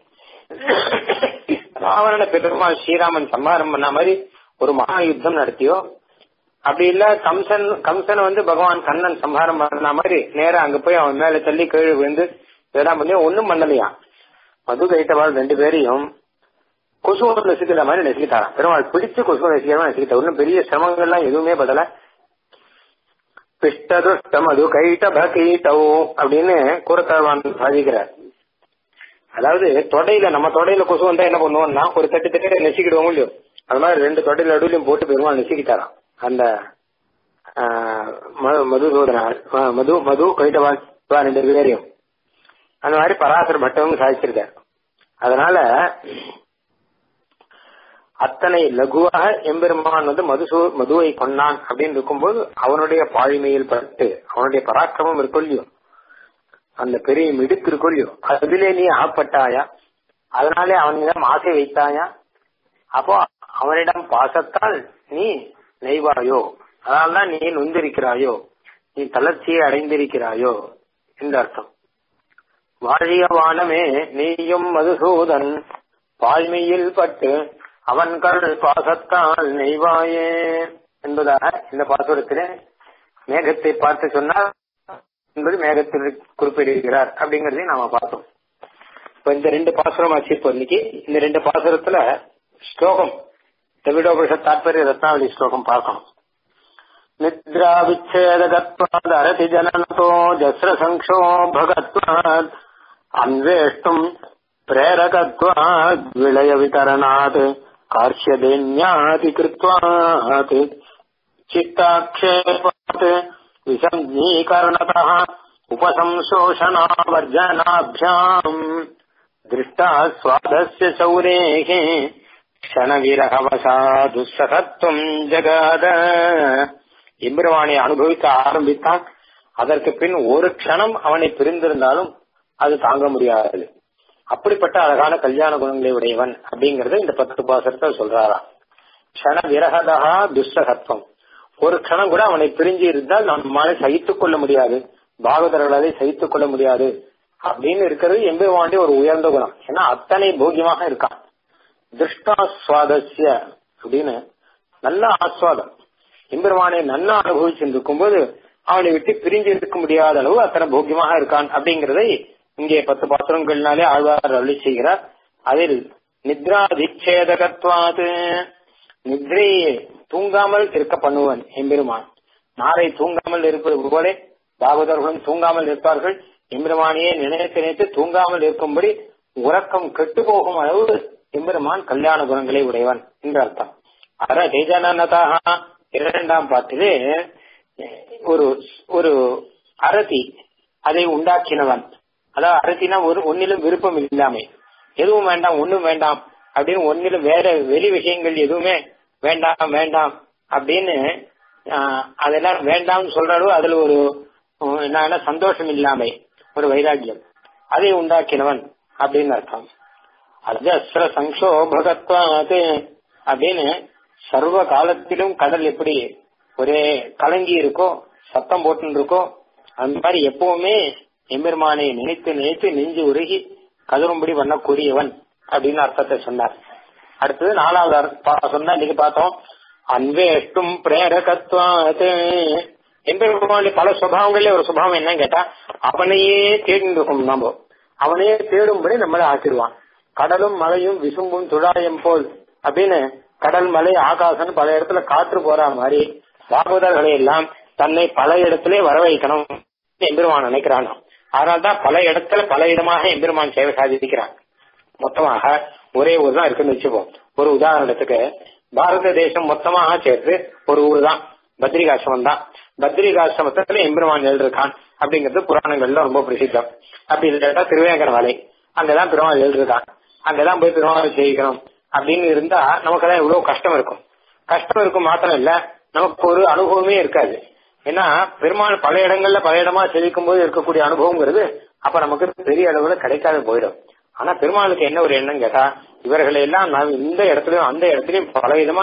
ராவண பெருமாள் ஸ்ரீராமன் சம்ஹாரம் பண்ண மாதிரி ஒரு மகா யுத்தம் நடத்தியோ அப்படி இல்ல கம்சன் கம்சன் வந்து பகவான் கண்ணன் சம்ஹாரம் பண்ண மாதிரி நேரா அங்க போய் அவன் மேல தள்ளி கீழே விழுந்து இதெல்லாம் பண்ணி ஒண்ணும் பண்ணலையா மது கைத்தவாள் ரெண்டு பேரையும் கொசுவை நெசுக்கிற மாதிரி நெசுக்கிட்டாராம் பெருமாள் பிடிச்சு கொசுவை நெசுக்கிற மாதிரி நெசுக்கிட்ட ஒன்னும் பெரிய சிரமங்கள்லாம் எதுவுமே படல பிஷ்டதுஷ்டம் அது கைட்ட பகீட்டவோ அப்படின்னு கூறத்தாழ்வான் சாதிக்கிறார் அதாவது தொடையில நம்ம தொடையில கொசு வந்தா என்ன பண்ணுவோம்னா ஒரு தட்டு தட்டு நெசிக்கிடுவோம் இல்லையோ அது மாதிரி ரெண்டு தொடையில நடுவிலையும் போட்டு பெருமாள் நெசிக்கிட்டாராம் அந்த மதுசூதனார் மது மது கைட்டவான் ரெண்டு பேரையும் அந்த மாதிரி பராசர பட்டவங்க சாதிச்சிருக்கார் அதனால அத்தனை லகுவாக எம்பெருமான் வந்து மதுசூ மதுவை கொண்டான் அப்படின்னு இருக்கும்போது அவனுடைய பாழிமையில் பட்டு அவனுடைய பராக்கிரமம் இருக்கொல்லியோ அந்த பெரிய மிடுக்கு இருக்கொல்லியோ அதிலே நீ ஆப்பட்டாயா அதனாலே அவனிடம் ஆசை வைத்தாயா அப்போ அவனிடம் பாசத்தால் நீ நெய்வாயோ அதனால்தான் நீ நொந்திருக்கிறாயோ நீ தளர்ச்சியை அடைந்திருக்கிறாயோ என்று அர்த்தம் வாழிய வானமே நீயும் மதுசூதன் பாழ்மையில் பட்டு அவன்கள் பாசத்தால் நெய்வாயே என்பதாக இந்த பாசுரத்திலே மேகத்தை பார்த்து சொன்னார் என்பது மேகத்தில் குறிப்பிடுகிறார் அப்படிங்கறதையும் நாம பார்த்தோம் இப்ப இந்த ரெண்டு பாசுரம் ஆச்சு இப்போ இன்னைக்கு இந்த ரெண்டு பாசுரத்துல ஸ்லோகம் திவிடோபுஷ தாற்பரிய ரத்னாவளி ஸ்லோகம் பார்க்கணும் நித்ரா விச்சேதகத்வாத் அரதி ஜனனதோ ஜஸ்ர சங்கோபகத்வாத் அன்வேஷ்டும் பிரேரகத்வாத் விளய விதரணாத் कार्श्यदेन्याति कृत्वात् चित्ताक्षेपात् विसञ्ज्ञीकरणतः उपसंशोषणावर्जनाभ्याम् दृष्टा स्वादस्य चौरेः क्षणविरहवसा दुःसहत्वम् ஜகாத எம்பெருமானை அனுபவிக்க ஆரம்பித்தான் அதற்கு பின் ஒரு க்ஷணம் அவனை பிரிந்திருந்தாலும் அது தாங்க முடியாது அப்படிப்பட்ட அழகான கல்யாண குணங்களை உடையவன் அப்படிங்கறத இந்த பத்து பாசத்தை சொல்றாராம் க்ஷண விரகதா துஷ்டகத்துவம் ஒரு க்ஷணம் கூட அவனை பிரிஞ்சு இருந்தால் நம்மால சகித்துக் கொள்ள முடியாது பாகவதர்களாலே சகித்துக் கொள்ள முடியாது அப்படின்னு இருக்கிறது எம்பெருமாண்டி ஒரு உயர்ந்த குணம் ஏன்னா அத்தனை போகியமாக இருக்கான் திருஷ்டாஸ்வாதசிய அப்படின்னு நல்ல ஆஸ்வாதம் எம்பெருமானை நல்லா அனுபவிச்சு இருக்கும்போது அவனை விட்டு பிரிஞ்சு இருக்க முடியாத அளவு அத்தனை போக்கியமாக இருக்கான் அப்படிங்கறதை இங்கே பத்து பாத்திரங்கள்னாலே ஆழ்வார் அருளி செய்கிறார் அதில் நித்ராதிச்சேதகத்வாது நித்ரையை தூங்காமல் இருக்க பண்ணுவன் எம்பெருமான் நாரை தூங்காமல் இருப்பது போல பாகவதர்களும் தூங்காமல் இருப்பார்கள் எம்பெருமானையே நினைத்து நினைத்து தூங்காமல் இருக்கும்படி உறக்கம் கெட்டு போகும் அளவு எம்பெருமான் கல்யாண குணங்களை உடையவன் என்று அர்த்தம் அர தேஜானதா இரண்டாம் பாட்டிலே ஒரு ஒரு அரதி அதை உண்டாக்கினவன் அதாவது அரசினா ஒரு ஒன்னிலும் விருப்பம் இல்லாமை எதுவும் வேண்டாம் ஒண்ணும் வேண்டாம் அப்படின்னு ஒன்னிலும் வேற வெளி விஷயங்கள் எதுவுமே வேண்டாம் வேண்டாம் அப்படின்னு அதெல்லாம் வேண்டாம்னு சொல்றாரோ அதுல ஒரு என்ன சந்தோஷம் இல்லாமை ஒரு வைராக்கியம் அதை உண்டாக்கினவன் அப்படின்னு அர்த்தம் அஜஸ்ர சங்கோபகத்வாது அப்படின்னு சர்வ காலத்திலும் கடல் எப்படி ஒரே கலங்கி இருக்கோ சத்தம் போட்டு இருக்கோ அந்த மாதிரி எப்பவுமே எம்பெருமானை நினைத்து நினைத்து நெஞ்சு உருகி கதரும்படி பண்ணக்கூடியவன் அப்படின்னு அர்த்தத்தை சொன்னார் அடுத்தது நாலாவது சொன்னா இன்னைக்கு பார்த்தோம் அன்வேஷ்டும் பிரேரகத்வாது எம்பெருமானுடைய பல சுபாவங்களே ஒரு சுபாவம் என்னன்னு கேட்டா அவனையே தேடிட்டு இருக்கோம் நம்ம அவனையே தேடும்படி நம்மளை ஆக்கிடுவான் கடலும் மலையும் விசும்பும் துழாயம் போல் அப்படின்னு கடல் மலை ஆகாசம் பல இடத்துல காற்று போற மாதிரி பாகவதர்களை எல்லாம் தன்னை பல இடத்திலே வர வைக்கணும் எம்பெருமான் நினைக்கிறானோ அதனால்தான் பல இடத்துல பல இடமாக எம்பெருமான் சேவை சாதிக்கிறான் மொத்தமாக ஒரே ஊர் தான் இருக்குன்னு வச்சுப்போம் ஒரு உதாரணத்துக்கு பாரத தேசம் மொத்தமாக சேர்த்து ஒரு ஊர் தான் பத்ரிகாசிரமம் தான் பத்ரிகாசிரமத்துல எம்பெருமான் எழுதிருக்கான் அப்படிங்கிறது புராணங்கள்ல ரொம்ப பிரசித்தம் அப்படி கேட்டா திருவேங்கட மலை அங்கதான் பெருமாள் எழுதிருக்கான் அங்கதான் போய் பெருமாள் செய்யணும் அப்படின்னு இருந்தா நமக்கு தான் இவ்வளவு கஷ்டம் இருக்கும் கஷ்டம் இருக்கும் மாத்திரம் இல்ல நமக்கு ஒரு அனுபவமே இருக்காது ஏன்னா பெருமாள் பல இடங்கள்ல பல இடமா செவிக்கும் போது இருக்கக்கூடிய அனுபவங்கிறது அப்ப நமக்கு பெரிய அளவுல கிடைக்காத போயிடும் ஆனா பெருமாளுக்கு என்ன ஒரு எண்ணம் கேட்டா இவர்களை எல்லாம் நான் இந்த இடத்துலயும் அந்த இடத்துலயும் பல விதமா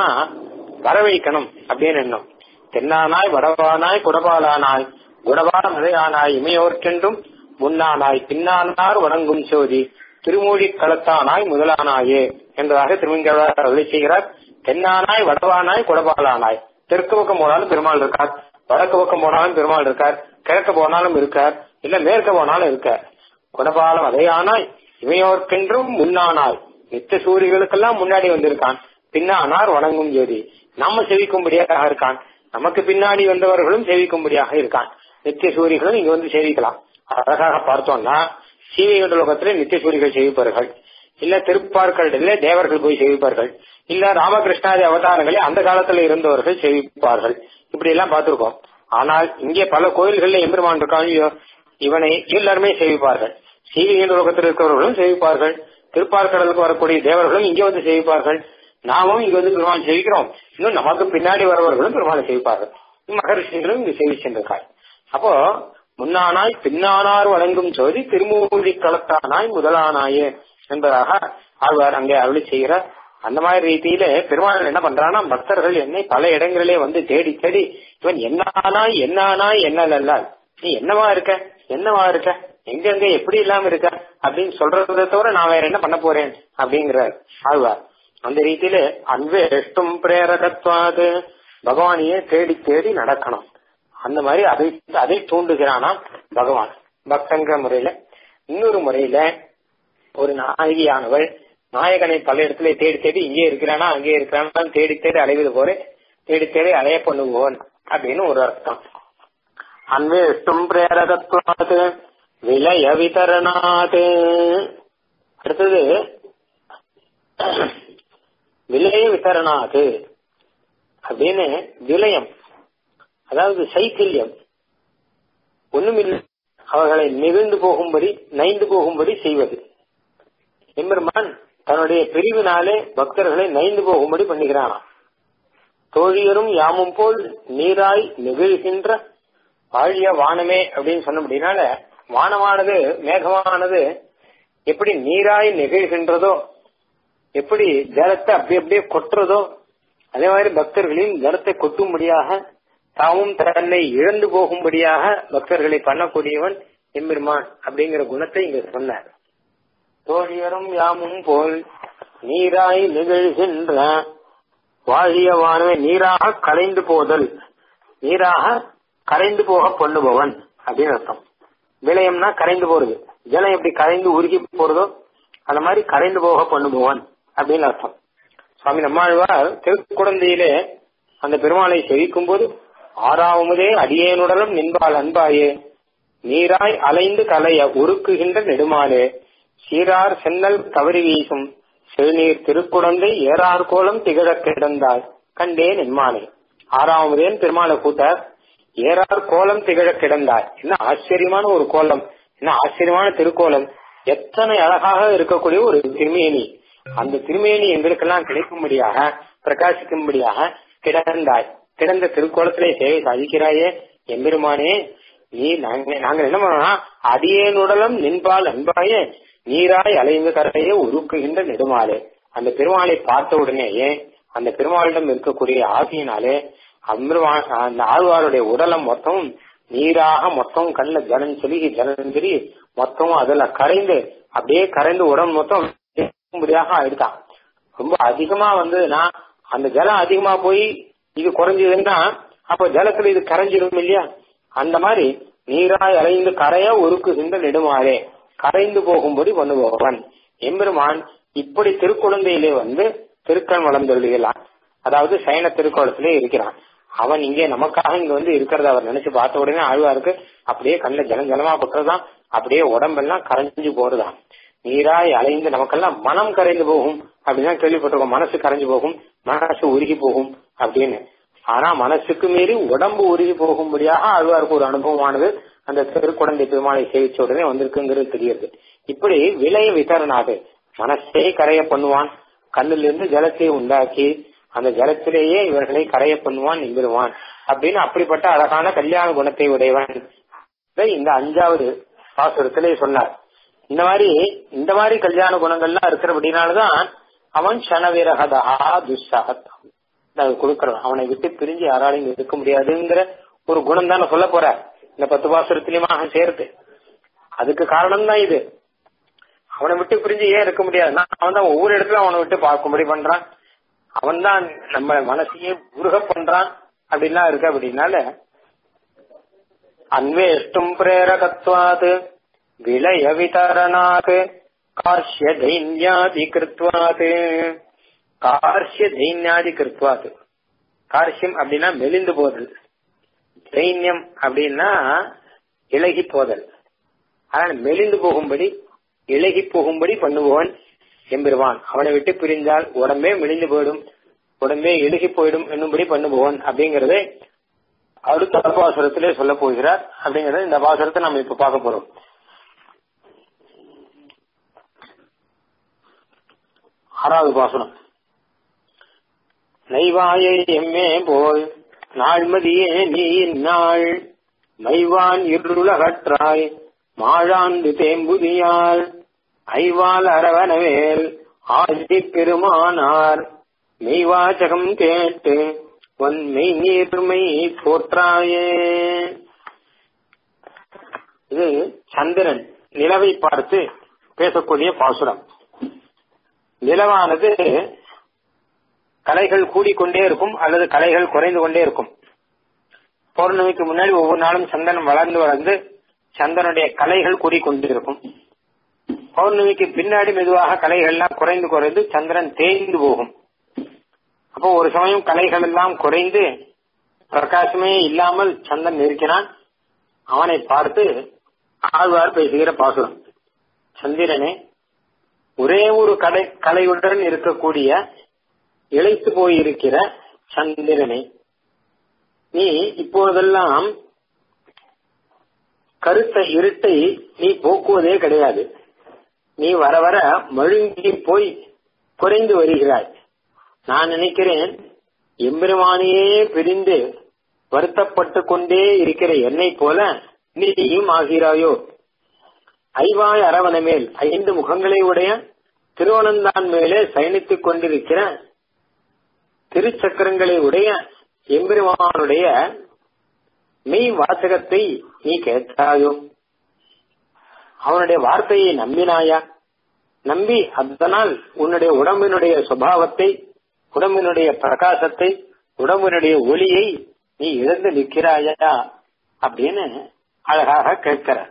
வர வைக்கணும் அப்படின்னு எண்ணம் தென்னானாய் வடவானாய் குடபாலானாய் குடபால மதையானாய் இமையோர்க்கென்றும் முன்னானாய் பின்னானார் வணங்கும் சோதி திருமூழி களத்தானாய் முதலானாயே என்பதாக திருமங்கவர் அருளை செய்கிறார் தென்னானாய் வடவானாய் குடபாலானாய் தெற்கு பக்கம் போனாலும் பெருமாள் இருக்கார் வடக்கு பக்கம் போனாலும் பெருமாள் இருக்கார் கிழக்கு போனாலும் இருக்கார் இல்ல மேற்க போனாலும் இருக்கார் குடபாலம் அதையானாய் இமையோர்க்கென்றும் முன்னானாய் நித்த சூரியர்களுக்கெல்லாம் முன்னாடி வந்திருக்கான் பின்னானார் வணங்கும் ஜோதி நம்ம செவிக்கும்படியாக இருக்கான் நமக்கு பின்னாடி வந்தவர்களும் சேவிக்கும்படியாக இருக்கான் நித்திய சூரிகளும் இங்க வந்து சேவிக்கலாம் அழகாக பார்த்தோம்னா சீவைகுண்ட லோகத்திலே நித்திய சூரிகள் சேவிப்பார்கள் இல்ல திருப்பார்களிலே தேவர்கள் போய் சேவிப்பார்கள் இல்ல ராமகிருஷ்ணாதி அவதாரங்களே அந்த காலத்துல இருந்தவர்கள் சேவிப்பார்கள் இப்படி எல்லாம் பார்த்திருக்கோம் ஆனால் இங்கே பல கோயில்கள்ல எம்பெருமான் இருக்காங்க இவனை எல்லாருமே சேவிப்பார்கள் சீவிகின்ற லோகத்தில் இருக்கிறவர்களும் சேவிப்பார்கள் திருப்பார்கடலுக்கு வரக்கூடிய தேவர்களும் இங்கே வந்து சேவிப்பார்கள் நாமும் இங்க வந்து பெருமாள் சேவிக்கிறோம் இன்னும் நமக்கு பின்னாடி வரவர்களும் பெருமாளை சேவிப்பார்கள் மகரிஷிகளும் இங்கு சேவிச்சிருக்கார் அப்போ முன்னானாய் பின்னானார் வழங்கும் ஜோதி திருமூலி களத்தானாய் முதலானாயே என்பதாக ஆழ்வார் அங்கே அருளி செய்கிறார் அந்த மாதிரி ரீதியில பெருமாள் என்ன பண்றான்னா பக்தர்கள் என்னை பல இடங்களிலே வந்து தேடி தேடி இவன் என்னானாய் என்னானாய் என்ன நீ என்னவா இருக்க என்னவா இருக்க எங்கெங்க எப்படி இல்லாம இருக்க அப்படின்னு சொல்றதை தவிர நான் வேற என்ன பண்ண போறேன் அப்படிங்கிறார் ஆழ்வார் அந்த ரீதியில அன்வேஷ்டும் பிரேரகத்வாது பகவானையே தேடி தேடி நடக்கணும் அந்த மாதிரி அதை அதை தூண்டுகிறானா பகவான் பக்தங்கிற முறையில இன்னொரு முறையில ஒரு நாயகியானவள் நாயகனை பல இடத்துல தேடி தேடி இங்கே இருக்கிறானா அங்கே இருக்கிறானா தேடி தேடி அலைவது போல தேடி தேடி அலைய பண்ணுவோன் அப்படின்னு ஒரு அர்த்தம் அன்வேஷ்டும் பிரேரகத்வாது விலய விதரணாது அடுத்தது விலய விதரணாது அப்படின்னு விலயம் அதாவது சைக்கிள்யம் ஒண்ணுமில்லை அவர்களை நெகிழ்ந்து போகும்படி நைந்து போகும்படி செய்வது எம்பெருமான் தன்னுடைய பிரிவினாலே பக்தர்களை நைந்து போகும்படி பண்ணுகிறானாம் தோழியரும் யாமும் போல் நீராய் நெகிழ்கின்ற வாழிய வானமே அப்படின்னு சொன்னபடினால வானமானது மேகமானது எப்படி நீராய் நெகிழ்கின்றதோ எப்படி ஜலத்தை அப்படி அப்படியே கொட்டுறதோ அதே மாதிரி பக்தர்களின் ஜலத்தை கொட்டும்படியாக தாமும் தன்னை இழந்து போகும்படியாக பக்தர்களை பண்ணக்கூடியவன் எம்பெருமான் அப்படிங்கிற குணத்தை இங்க சொன்னார் தோழியரும் யாமும் போல் நீராய் நிகழ்கின்ற வாழிய வானமே நீராக கலைந்து போதல் நீராக கரைந்து போக பண்ணுபவன் அப்படின்னு அர்த்தம் விளையம்னா கரைந்து போறது ஜலம் எப்படி கரைந்து உருகி போறதோ அந்த மாதிரி கரைந்து போக பண்ணுபவன் அப்படின்னு அர்த்தம் சுவாமி நம்மாழ்வார் திருக்குழந்தையிலே அந்த பெருமாளை செவிக்கும் போது ஆறாவதே அடியேனுடலும் நின்பால் அன்பாயே நீராய் அலைந்து கலைய உருக்குகின்ற நெடுமாலே சீரார் சென்னல் கவரி வீசும் செழுநீர் திருக்குழந்தை ஏறார் கோலம் திகழக் கிடந்தாய் கண்டேன் என்மானே ஆறாவதேன் பெருமாளை கூட்டார் ஏறார் கோலம் திகழக் கிடந்தாய் என்ன ஆச்சரியமான ஒரு கோலம் என்ன ஆச்சரியமான திருக்கோலம் எத்தனை அழகாக இருக்கக்கூடிய ஒரு திருமேனி அந்த திருமேனி எங்களுக்கெல்லாம் கிடைக்கும்படியாக பிரகாசிக்கும்படியாக கிடந்தாய் கிடந்த திருக்கோலத்திலே சேவை சாதிக்கிறாயே எம்பெருமானே நீ நாங்க நாங்கள் என்ன பண்ணோம்னா அடியேனுடலும் நின்பால் அன்பாயே நீராய் அலைந்து கரையே உருக்குகின்ற நெடுமாலே அந்த பெருமாளை பார்த்த உடனேயே அந்த பெருமாளிடம் இருக்கக்கூடிய ஆசையினாலே அந்த ஆழ்வாருடைய உடலம் மொத்தம் நீராக மொத்தம் கண்ணுல ஜலம் சொல்லி ஜலம் சொல்லி மொத்தம் அதுல கரைந்து அப்படியே கரைந்து உடம்பு மொத்தம் முடியாக ஆயிடுதான் ரொம்ப அதிகமா வந்ததுன்னா அந்த ஜலம் அதிகமா போய் இது குறைஞ்சதுன்னா அப்ப ஜலத்துல இது கரைஞ்சிடும் இல்லையா அந்த மாதிரி நீராய் அலைந்து கரைய உருக்குகின்ற நெடுமாறே கரைந்து போகும்படி பண்ணுபவன் எம்பெருமான் இப்படி திருக்குழந்தையிலே வந்து திருக்கண் வளர்ந்தொழுகிறான் அதாவது சயன திருக்கோலத்திலே இருக்கிறான் அவன் இங்கே நமக்காக இங்க வந்து இருக்கிறத அவர் நினைச்சு பார்த்த உடனே ஆழ்வாருக்கு அப்படியே கண்ணில் ஜலம் ஜலமா கொட்டுறதான் அப்படியே உடம்பெல்லாம் கரைஞ்சு போறதான் நீராய் அலைந்து நமக்கெல்லாம் மனம் கரைந்து போகும் அப்படின்னு கேள்விப்பட்டிருக்கோம் மனசு கரைஞ்சு போகும் மனசு உருகி போகும் அப்படின்னு ஆனா மனசுக்கு மீறி உடம்பு உருகி போகும்படியாக ஆழ்வாருக்கு ஒரு அனுபவமானது அந்த திருக்குழந்தை பெருமாளை சேவிச்ச உடனே வந்திருக்குங்கிறது தெரியுது இப்படி விலைய விதரணாது மனசே கரைய பண்ணுவான் கண்ணிலிருந்து ஜலத்தை உண்டாக்கி அந்த ஜலத்திலேயே இவர்களை கரைய பண்ணுவான் எம்பெருமான் அப்படின்னு அப்படிப்பட்ட அழகான கல்யாண குணத்தை உடையவன் இந்த அஞ்சாவது பாசுரத்திலே சொன்னார் இந்த மாதிரி இந்த மாதிரி கல்யாண குணங்கள்லாம் இருக்கிறபடினாலதான் அவன் சனவிரகதா துஸ்ஸகத் கொடுக்கறான் அவனை விட்டு பிரிஞ்சு யாராலையும் இருக்க முடியாதுங்கிற ஒரு குணம் தானே சொல்ல போற இந்த பத்து பாசுரத்திலயுமாக சேர்த்து அதுக்கு காரணம் தான் இது அவனை விட்டு பிரிஞ்சு ஏன் இருக்க முடியாது அவன் தான் ஒவ்வொரு இடத்துல அவனை விட்டு பார்க்கும்படி பண்றான் அவன் தான் நம்ம மனசையே உருக பண்றான் அப்படின்லாம் இருக்கு அப்படின்னால அன்வேஷ்டும் பிரேரகத்வாது விலய விதரணாத் கார்ஷ்ய தைன்யாதி கிருத்வாத் கார்ஷ்ய தைன்யாதி கிருத்வாத் கார்ஷ்யம் அப்படின்னா மெலிந்து போதல் தைன்யம் அப்படின்னா இலகி போதல் ஆனால் மெலிந்து போகும்படி இலகி போகும்படி பண்ணுபவன் எம்பெருவான் அவனை விட்டு பிரிந்தால் உடம்பே மெலிந்து போயிடும் உடம்பே இழுகி போயிடும் என்னும்படி பண்ணுபவன் அப்படிங்கறதை அடுத்த பாசுரத்திலே சொல்ல போகிறார் அப்படிங்கறத இந்த பாசுரத்தை நம்ம இப்ப பார்க்க போறோம் ஆறாவது பாசுரம் நைவாயை எம்மே போல் நாள்மதியே நீ நாள் மைவான் இருளகற்றாய் மாழாந்து தேம்புதியால் ஐவால் அரவணவேல் ஆதி பெருமானார் மெய்வாச்சகம் கேட்டு உன் மெய் நீர்மை போற்றாயே இது சந்திரன் நிலவை பார்த்து பேசக்கூடிய பாசுரம் நிலவானது கலைகள் கூடிக்கொண்டே இருக்கும் அல்லது கலைகள் குறைந்து கொண்டே இருக்கும் பௌர்ணமிக்கு முன்னாடி ஒவ்வொரு நாளும் சந்தனம் வளர்ந்து வளர்ந்து சந்தனுடைய கலைகள் கூடிக்கொண்டிருக்கும் பௌர்ணமிக்கு பின்னாடி மெதுவாக கலைகள்லாம் குறைந்து குறைந்து சந்திரன் தேய்ந்து போகும் அப்போ ஒரு சமயம் கலைகள் எல்லாம் குறைந்து பிரகாசமே இல்லாமல் சந்திரன் இருக்கிறான் அவனை பார்த்து ஆழ்வார் பேசுகிற பாசுரம் சந்திரனே ஒரே ஒரு கலை கலையுடன் இருக்கக்கூடிய இழைத்து போயிருக்கிற சந்திரனே நீ இப்போதெல்லாம் கருத்த இருட்டை நீ போக்குவதே கிடையாது நீ வர வர மழுங்கி போய் குறைந்து வருகிறாய் நான் நினைக்கிறேன் எம்பெருமானையே பிரிந்து வருத்தப்பட்டு கொண்டே இருக்கிற என்னை போல நீயும் ஆகிறாயோ ஐவாய் அரவண மேல் ஐந்து முகங்களை உடைய திருவனந்தான் மேலே சயனித்துக் கொண்டிருக்கிற திருச்சக்கரங்களை உடைய எம்பெருமானுடைய மெய் வாசகத்தை நீ கேட்டாயோ அவனுடைய வார்த்தையை நம்பினாயா நம்பி அதனால் உன்னுடைய உடம்பினுடைய சுபாவத்தை உடம்பினுடைய பிரகாசத்தை உடம்பினுடைய ஒளியை நீ இழந்து நிற்கிறாயா அப்படின்னு அழகாக கேட்கிறார்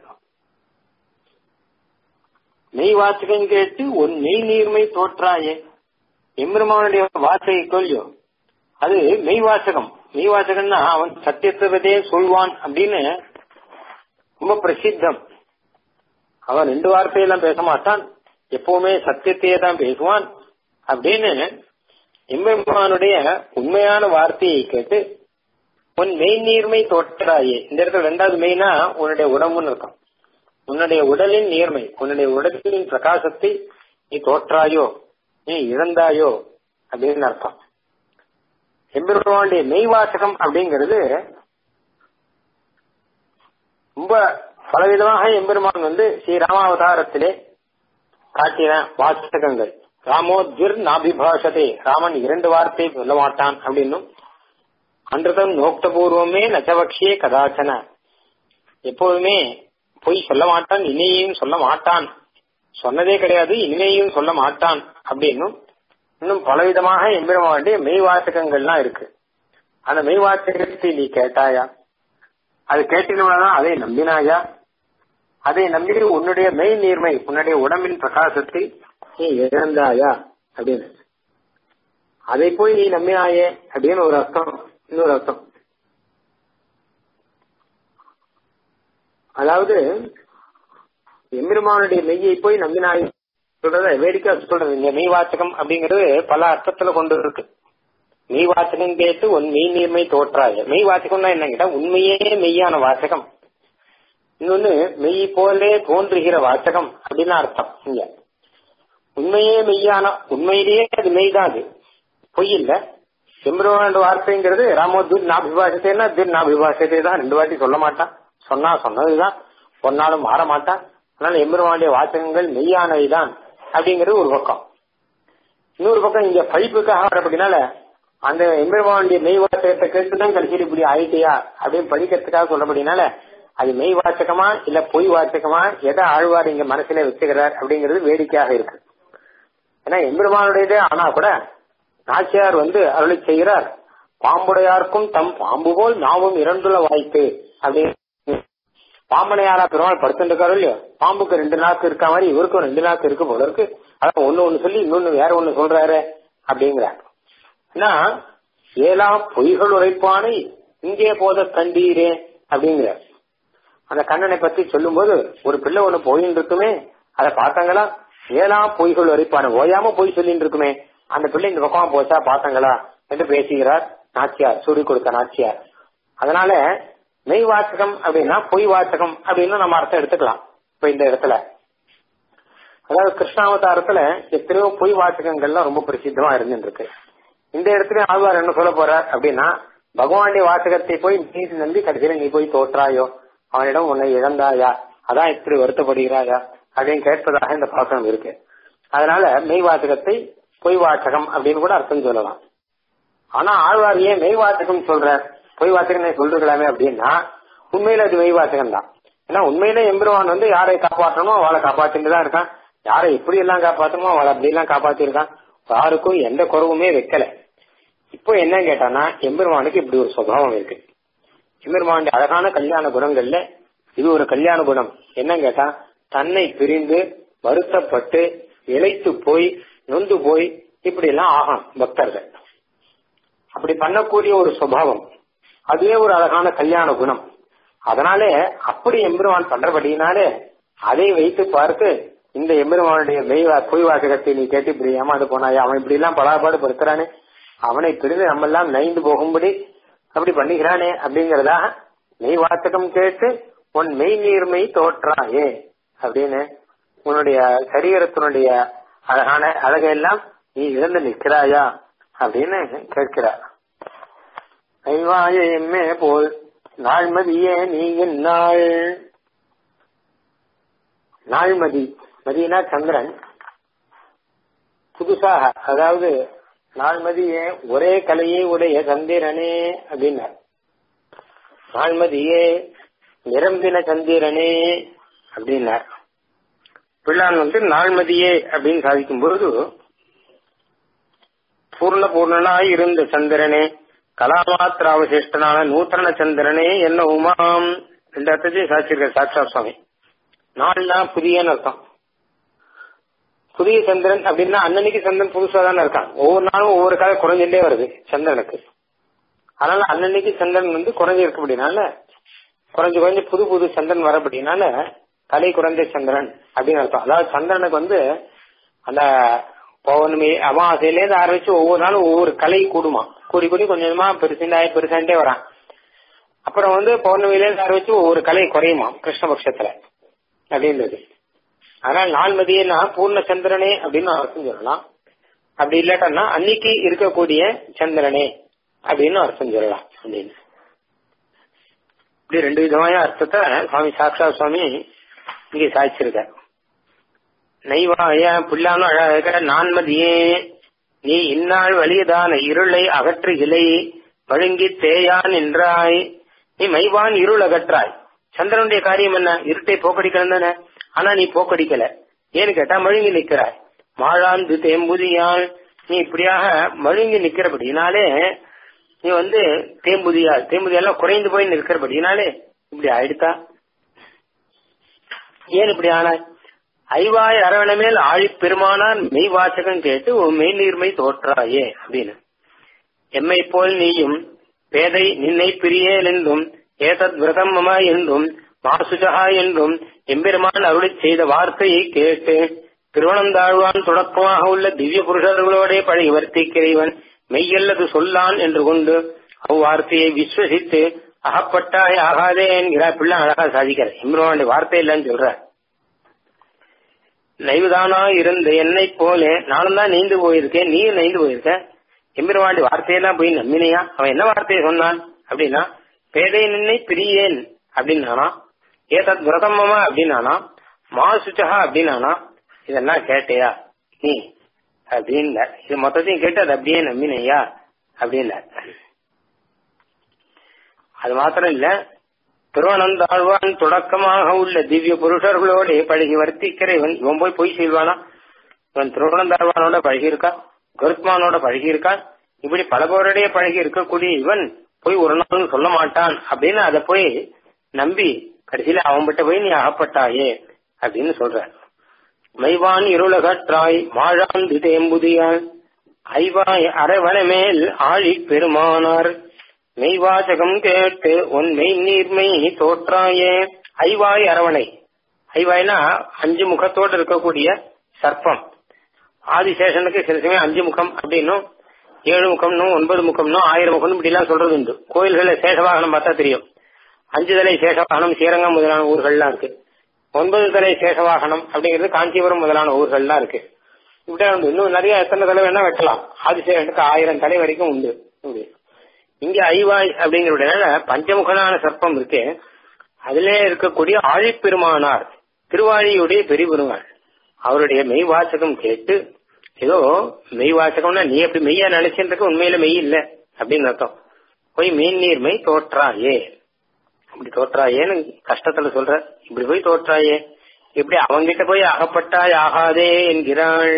மெய் வாசகம் கேட்டு உன் மெய் நீர்மை தோற்றாயே எம்பெருமானுடைய வாசகை கொல்லியோ அது மெய் வாசகம் மெய் வாசகம்னா அவன் சத்தியத்துவதே சொல்வான் அப்படின்னு ரொம்ப பிரசித்தம் அவன் ரெண்டு வார்த்தையெல்லாம் பேச மாட்டான் எப்பவுமே சத்தியத்தையே தான் பேசுவான் அப்படின்னு எம்பெருமானுடைய உண்மையான வார்த்தையை கேட்டு உன் மெய் நீர்மை தோற்றாயே இந்த இடத்துல ரெண்டாவது மெய்னா உன்னுடைய உடம்புன்னு இருக்கும் உன்னுடைய உடலின் நீர்மை உன்னுடைய உடலின் பிரகாசத்தை நீ தோற்றாயோ நீ இழந்தாயோ அப்படின்னு அர்த்தம் எம்பெருமானுடைய மெய்வாசகம் அப்படிங்கிறது ரொம்ப பலவிதமாக எம்பெருமான் வந்து ஸ்ரீ ராமாவதாரத்திலே காட்டின வாசகங்கள் ராமோத்விர் நாபிபாஷதே ராமன் இரண்டு வார்த்தை சொல்ல மாட்டான் அப்படின்னும் அன்றதம் நோக்தபூர்வமே நச்சபக்ஷியே கதாச்சன எப்போதுமே பொய் சொல்ல மாட்டான் இனியையும் சொல்ல மாட்டான் சொன்னதே கிடையாது இனிமேயும் சொல்ல மாட்டான் அப்படின்னும் இன்னும் பலவிதமாக எம்பெருமானுடைய மெய் வாசகங்கள்லாம் இருக்கு அந்த மெய் வாசகத்தை நீ கேட்டாயா அது கேட்டினாதான் அதை நம்பினாயா அதை நம்பி உன்னுடைய மெய் நீர்மை உன்னுடைய உடம்பின் பிரகாசத்தை நீ இழந்தாயா அப்படின்னு அதை போய் நீ நம்பினாயே அப்படின்னு ஒரு அர்த்தம் இன்னொரு அர்த்தம் அதாவது எம்பெருமானுடைய மெய்யை போய் நம்பினாய் சொல்றத வேடிக்கை சொல்றது இந்த மெய் வாச்சகம் அப்படிங்கிறது பல அர்த்தத்துல கொண்டு இருக்கு மெய் வாச்சகம் கேட்டு உன் மெய் நீர்மை தோற்றாய மெய் வாச்சகம்னா என்ன கேட்டா உண்மையே மெய்யான வாச்சகம் இன்னொன்னு மெய் போலே தோன்றுகிற வாச்சகம் அப்படின்னு அர்த்தம் இங்க உண்மையே மெய்யான உண்மையிலேயே அது மெய் தான் அது பொய் இல்ல எம்பெருமானோட வார்த்தைங்கிறது ராமோ துர் நாபிபாஷத்தைன்னா துர் நாபிபாஷத்தை தான் ரெண்டு வாட்டி சொல்ல மாட்டான் சொன்னா சொன்னதுதான் ஒரு நாளும் மாற மாட்டான் அதனால எம்பெருமானுடைய வாசகங்கள் மெய்யானவைதான் அப்படிங்கிறது ஒரு பக்கம் இன்னொரு பக்கம் இங்க படிப்புக்காக வரப்படினால அந்த எம்பெருமானுடைய மெய் வாசகத்தை கேட்டுதான் கடைசியில் இப்படி ஆயிட்டியா அப்படின்னு படிக்கிறதுக்காக சொல்லப்படினால அது மெய் வாசகமா இல்ல பொய் வாசகமா எதை ஆழ்வார் இங்க மனசுல வச்சுக்கிறார் அப்படிங்கிறது வேடிக்கையாக இருக்கு ஏன்னா எம்பெருமானுடையதே ஆனா கூட நாச்சியார் வந்து அருளை செய்கிறார் பாம்புடையார்க்கும் தம் பாம்பு போல் நாமும் இரண்டுள்ள வாய்ப்பு அப்படின்னு பாம்பனையாரா பெருமாள் படுத்துருக்காரு இல்லையோ பாம்புக்கு ரெண்டு நாக்கு இருக்க மாதிரி இவருக்கும் ரெண்டு நாக்கு இருக்கு போல இருக்கு அதான் ஒண்ணு ஒண்ணு சொல்லி இன்னொன்னு வேற ஒண்ணு சொல்றாரு அப்படிங்கிறார் ஏன்னா ஏழாம் பொய்கள் உரைப்பானை இங்கே போத கண்டீரே அப்படிங்கிறார் அந்த கண்ணனை பத்தி சொல்லும்போது ஒரு பிள்ளை ஒண்ணு போயின்னு இருக்குமே அதை பார்த்தாங்களா ஏழாம் பொய்கள் உரைப்பான ஓயாம பொய் சொல்லிட்டு இருக்குமே அந்த பிள்ளை இந்த பக்கமா போச்சா பார்த்தாங்களா என்று பேசுகிறார் நாச்சியார் சூடி கொடுத்த நாச்சியார் அதனால மெய் வாசகம் அப்படின்னா பொய் வாசகம் அப்படின்னு நம்ம அர்த்தம் எடுத்துக்கலாம் இப்ப இந்த இடத்துல அதாவது கிருஷ்ணாவதாரத்துல எத்தனையோ பொய் வாசகங்கள்லாம் ரொம்ப பிரசித்தமா இருந்துட்டு இருக்கு இந்த இடத்துல ஆழ்வார் என்ன சொல்ல போறார் அப்படின்னா பகவானுடைய வாசகத்தை போய் நீ நம்பி கடைசியில நீ போய் தோற்றாயோ அவனிடம் உன்னை இழந்தாயா அதான் இப்படி வருத்தப்படுகிறாயா அப்படின்னு கேட்பதாக இந்த பாசனம் இருக்கு அதனால மெய் வாசகத்தை பொய் வாசகம் அப்படின்னு கூட அர்த்தம் சொல்லலாம் ஆனா ஆழ்வார் ஏன் மெய் வாசகம் சொல்ற பொய் வாசகம் சொல்லிருக்கலாமே அப்படின்னா உண்மையில அது மெய் வாசகம் தான் ஏன்னா உண்மையில எம்பெருவான் வந்து யாரை காப்பாற்றணுமோ அவளை காப்பாத்திட்டு தான் இருக்கான் யாரை எப்படி எல்லாம் காப்பாற்றணுமோ அவளை அப்படி எல்லாம் காப்பாத்திருக்கான் யாருக்கும் எந்த குறவுமே வைக்கல இப்போ என்ன கேட்டானா எம்பெருமானுக்கு இப்படி ஒரு சுபாவம் இருக்கு எம்பெருமானுடைய அழகான கல்யாண குணங்கள்ல இது ஒரு கல்யாண குணம் என்ன கேட்டா தன்னை பிரிந்து வருத்தப்பட்டு இழைத்து போய் நொந்து போய் இப்படி எல்லாம் ஆகும் பக்தர்கள் அப்படி பண்ணக்கூடிய ஒரு சுபாவம் அதுவே ஒரு அழகான கல்யாண குணம் அதனாலே அப்படி எம்பெருமான் பண்றபடியினாலே அதை வைத்து பார்த்து இந்த எம்பெருமானுடைய மெய்வா பொய் வாசகத்தை நீ கேட்டு இப்படி ஏமாந்து போனாயா அவன் இப்படி எல்லாம் பலாபாடு படுத்துறானே அவனை பிரிந்து நம்ம எல்லாம் நைந்து போகும்படி அப்படி பண்ணிக்கிறானே அப்படிங்கறதா மெய் வாசகம் கேட்டு உன் மெய் நீர்மை தோற்றாயே அப்படின்னு உன்னுடைய சரீரத்தினுடைய அழகான அழகையெல்லாம் நீ இழந்து நிற்கிறாயா அப்படின்னு கேட்கிறார் ஐவாய எம்மே போல் நாள்மதியே நீ நாள் நாள்மதி மதினா சந்திரன் புதுசாக அதாவது நாள்மதியே ஒரே கலையை உடைய சந்திரனே அப்படின்னார் நாள்மதியே நிரம்பின சந்திரனே அப்படின்னார் பிள்ளான் வந்து நாள்மதியே அப்படின்னு சாதிக்கும் பொழுது பூர்ண பூர்ணனாய் இருந்த சந்திரனே கலாமாத்திர அவசிஷ்டனான நூத்தன சந்திரனே என்ன உமாம் ரெண்டு அர்த்தத்தையும் சாட்சியிருக்க சாட்சா சுவாமி நாள்னா புதியன்னு அர்த்தம் புதிய சந்திரன் அப்படின்னா அன்னன்னைக்கு சந்திரன் புதுசா தானே இருக்கான் ஒவ்வொரு நாளும் ஒவ்வொரு காலம் குறைஞ்சுட்டே வருது சந்திரனுக்கு அதனால அன்னன்னைக்கு சந்திரன் வந்து குறைஞ்சிருக்கு அப்படின்னால குறைஞ்சு குறைஞ்சு புது புது சந்திரன் வர அப்படின்னால கலை குறைந்த சந்திரன் அப்படின்னு அர்த்தம் அதாவது சந்திரனுக்கு வந்து அந்த பௌர்ணமி அமாவாசையிலேருந்து ஆரம்பிச்சு ஒவ்வொரு நாளும் ஒவ்வொரு கலை கூடுமா கூடி கூடி கொஞ்சம் கொஞ்சமா பெருசாண்டாய் பெருசாண்டே வரான் அப்புறம் வந்து பௌர்ணமியிலேருந்து ஆரம்பிச்சு ஒவ்வொரு கலை குறையுமா கிருஷ்ணபக்ஷத்துல அப்படின்றது அதனால நாள்மதியன்னா பூர்ண சந்திரனே அப்படின்னு அர்த்தம் சொல்லலாம் அப்படி இல்லாட்டன்னா அன்னைக்கு இருக்கக்கூடிய சந்திரனே அப்படின்னு அர்த்தம் சொல்லலாம் அப்படின்னு இப்படி ரெண்டு விதமான அர்த்தத்தை சுவாமி சாக்ஷா சுவாமி இங்கே சாதிச்சிருக்க நெய்வாய புல்லான அழக நான்மதியே நீ இந்நாள் வலியதான இருளை அகற்றுகிலை வழுங்கி தேயான் என்றாய் நீ மைவான் இருள் அகற்றாய் சந்திரனுடைய காரியம் என்ன இருட்டை போக்கடிக்கணும் தானே ஆனா நீ போக்கடிக்கல ஏன்னு கேட்டா மழுங்கி நிக்கிறாய் மாழாந்து தேம்புதியால் நீ இப்படியாக மழுங்கி நிக்கிறபடினாலே நீ வந்து தேம்புதியால் தேம்புதியால் குறைந்து போய் நிற்கிறபடினாலே இப்படி ஆயிடுத்தா ஏன் இப்படி ஆனாய் ஐவாய் அரவண மேல் ஆழி பெருமானார் மெய் வாசகம் கேட்டு உன் மெய் நீர்மை தோற்றாயே அப்படின்னு எம்மை போல் நீயும் பேதை நின்னை பிரியேல் என்றும் ஏதத் விரதம் மம என்றும் மாசுஜகா என்றும் எம்பெருமான் அருளி செய்த வார்த்தையை கேட்டு திருவனந்தாழ்வான் தொடக்கமாக உள்ள திவ்ய புருஷர்களோடே பழகி வர்த்திக்கிறவன் மெய்யல்லது சொல்லான் என்று கொண்டு அவ்வார்த்தையை விஸ்வசித்து அகப்பட்டாய் ஆகாதே என்கிறார் பிள்ளை அழகா சாதிக்கிறார் எம்பெருமானுடைய வார்த்தை இல்லைன்னு சொல்றார் நைவுதானா இருந்த என்னை போல நானும் தான் நீந்து போயிருக்கேன் நீயும் நைந்து போயிருக்க எம்பெருமாண்டி வார்த்தையெல்லாம் போய் நம்பினியா அவன் என்ன வார்த்தையை சொன்னான் அப்படின்னா பேதை நின்னை பிரியேன் அப்படின்னானா ஏதத் விரதமமா அப்படின்னானா மா சுச்சகா அப்படின்னானா இதெல்லாம் கேட்டியா நீ அப்படின்ல இது மொத்தத்தையும் கேட்டு அது அப்படியே நம்பினையா அப்படின்ல அது மாத்திரம் இல்ல திருவனந்தாழ்வான் தொடக்கமாக உள்ள திவ்ய புருஷர்களோட பழகி வர்த்திக்கிற இவன் இவன் போய் பொய் செய்வானா இவன் திருவனந்தாழ்வானோட பழகி இருக்கான் கருத்மானோட பழகி இருக்கான் இப்படி பல பேருடைய பழகி இருக்கக்கூடிய இவன் போய் ஒரு நாள் சொல்ல மாட்டான் அப்படின்னு அதை போய் நம்பி கடைசியில அவன்கிட்ட போய் நீ அகப்பட்டாயே அப்படின்னு சொல்ற மைவான் இருளகற்றாய் மாழாந்து தேம்புதியான் ஐவாய் அரவண மேல் ஆழி பெருமானார் மெய்வாசகம் கேட்டு உன் மெய் நீர்மை தோற்றாயே ஐவாய் அரவணை ஐவாய்னா அஞ்சு முகத்தோடு இருக்கக்கூடிய சர்ப்பம் ஆதிசேஷனுக்கு சில சமயம் அஞ்சு முகம் அப்படின்னும் ஏழு முகம்னும் ஒன்பது முகம்னும் ஆயிரம் முகம் இப்படி எல்லாம் சொல்றது உண்டு கோயில்கள சேஷவாகனம் பார்த்தா தெரியும் அஞ்சு தலை சேஷவாகனம் ஸ்ரீரங்கம் முதலான ஊர்கள்லாம் இருக்கு ஒன்பது தலை சேஷவாகனம் அப்படிங்கிறது காஞ்சிபுரம் முதலான ஊர்கள்லாம் இருக்கு இப்படி உண்டு இன்னும் நிறைய எத்தனை தலை வேணா வெட்டலாம் ஆதிசேஷனுக்கு ஆயிரம் தலை வரைக்கும் உண்டு இப்படி இங்க ஐவாய் அப்படிங்கிறதுனால பஞ்சமுகனான சர்ப்பம் இருக்கு அதிலே இருக்கக்கூடிய ஆழிப்பெருமானார் திருவாழியுடைய பெரியபெருமாள் அவருடைய மெய் வாசகம் கேட்டு ஏதோ மெய் வாசகம்னா நீ எப்படி மெய்யா நினைச்சிருக்க உண்மையில மெய் இல்ல அப்படின்னு அர்த்தம் போய் மீன் நீர் மெய் தோற்றாயே இப்படி தோற்றாயேன்னு கஷ்டத்துல சொல்ற இப்படி போய் தோற்றாயே இப்படி அவங்கிட்ட போய் அகப்பட்டாய் ஆகாதே என்கிறாள்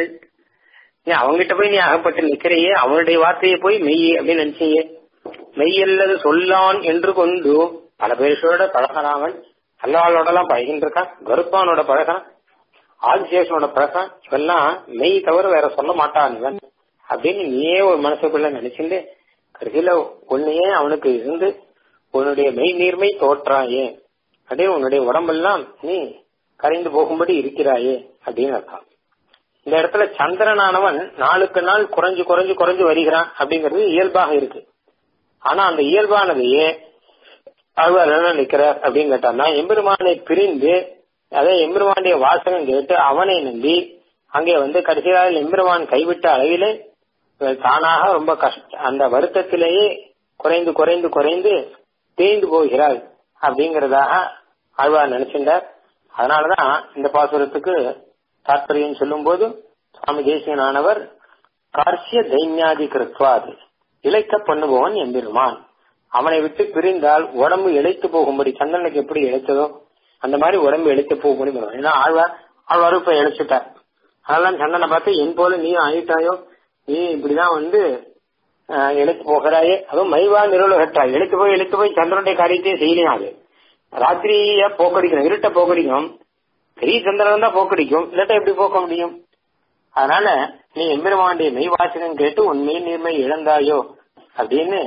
நீ அவங்கிட்ட போய் நீ அகப்பட்டு நிக்கிறையே அவனுடைய வார்த்தையை போய் மெய் அப்படின்னு நினைச்சீங்க மெய்யல்லது சொல்லான் என்று கொண்டு பல பேரோட பழகிறான் அல்லாளோட எல்லாம் பழகின்னு இருக்கான் கருப்பானோட பழகான் ஆதிசேஷனோட பழக்கம் இவெல்லாம் மெய் தவிர வேற சொல்ல மாட்டான் இவன் அப்படின்னு நீயே ஒரு மனசுக்குள்ள நினைச்சுட்டு கடைசியில உன்னையே அவனுக்கு இருந்து உன்னுடைய மெய் நீர்மை தோற்றாயே அப்படியே உன்னுடைய உடம்பெல்லாம் நீ கரைந்து போகும்படி இருக்கிறாயே அப்படின்னு அர்த்தம் இந்த இடத்துல சந்திரனானவன் நாளுக்கு நாள் குறைஞ்சு குறைஞ்சு குறைஞ்சு வருகிறான் அப்படிங்கிறது இயல்பாக இருக்கு ஆனா அந்த இயல்பானதையே ஆழ்வார் என்ன நிக்கிறார் அப்படின்னு கேட்டான்னா எம்பெருமானை பிரிந்து அதே எம்பெருமானுடைய வாசகம் கேட்டு அவனை நம்பி அங்கே வந்து கடைசியாக எம்பெருமான் கைவிட்ட அளவிலே தானாக ரொம்ப கஷ்ட அந்த வருத்தத்திலேயே குறைந்து குறைந்து குறைந்து தேய்ந்து போகிறாள் அப்படிங்கறதாக ஆழ்வார் நினைச்சிருந்தார் அதனாலதான் இந்த பாசுரத்துக்கு தாற்பயம் சொல்லும் போது சுவாமி தேசியனானவர் கார்சிய தைன்யாதி கிருத்வாது இழைக்க பண்ணுபவன் எம்பெருமான் அவனை விட்டு பிரிந்தால் உடம்பு இழைத்து போகும்படி சந்திரனுக்கு எப்படி இழைத்ததோ அந்த மாதிரி உடம்பு இழைத்து போகும்படி வரும் ஏன்னா ஆழ்வார் ஆழ்வார் இப்ப இழைச்சிட்டார் அதெல்லாம் சந்தனை பார்த்து என் போல நீ ஆயிட்டாயோ நீ இப்படிதான் வந்து இழைத்து போகிறாயே அதுவும் மைவா நிறுவனத்தாய் இழைத்து போய் இழைத்து போய் சந்திரனுடைய காரியத்தையே செய்யலையாது ராத்திரிய போக்கடிக்கணும் இருட்ட போக்கடிக்கணும் பெரிய சந்திரன் தான் போக்கடிக்கும் இல்லாட்டா எப்படி போக்க முடியும் அதனால நீ எம்பெருமானுடைய மெய் வாசகம் கேட்டு உன் மெய் நீர்மை இழந்தாயோ அப்படின்னு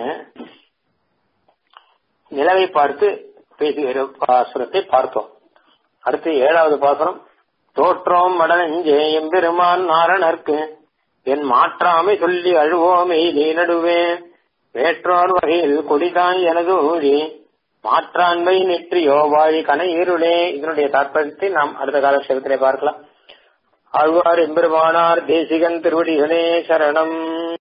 நிலவை பார்த்து பேசுகிற பாசுரத்தை பார்த்தோம் அடுத்து ஏழாவது பாசுரம் தோற்றோம் மடனஞ்சே எம்பெருமான் நாரணர்க்கு என் மாற்றாமை சொல்லி அழுவோமே நீ நடுவே வேற்றோர் வகையில் கொடிதாய் எனது ஊழி மாற்றாண்மை நெற்றியோ வாழி கனை இருளே இதனுடைய தாற்பயத்தை நாம் அடுத்த காலக்ஷேபத்திலே பார்க்கலாம் ஆழ்வார் எம்பெருமானார் தேசிகன் திருவடிகளே சரணம்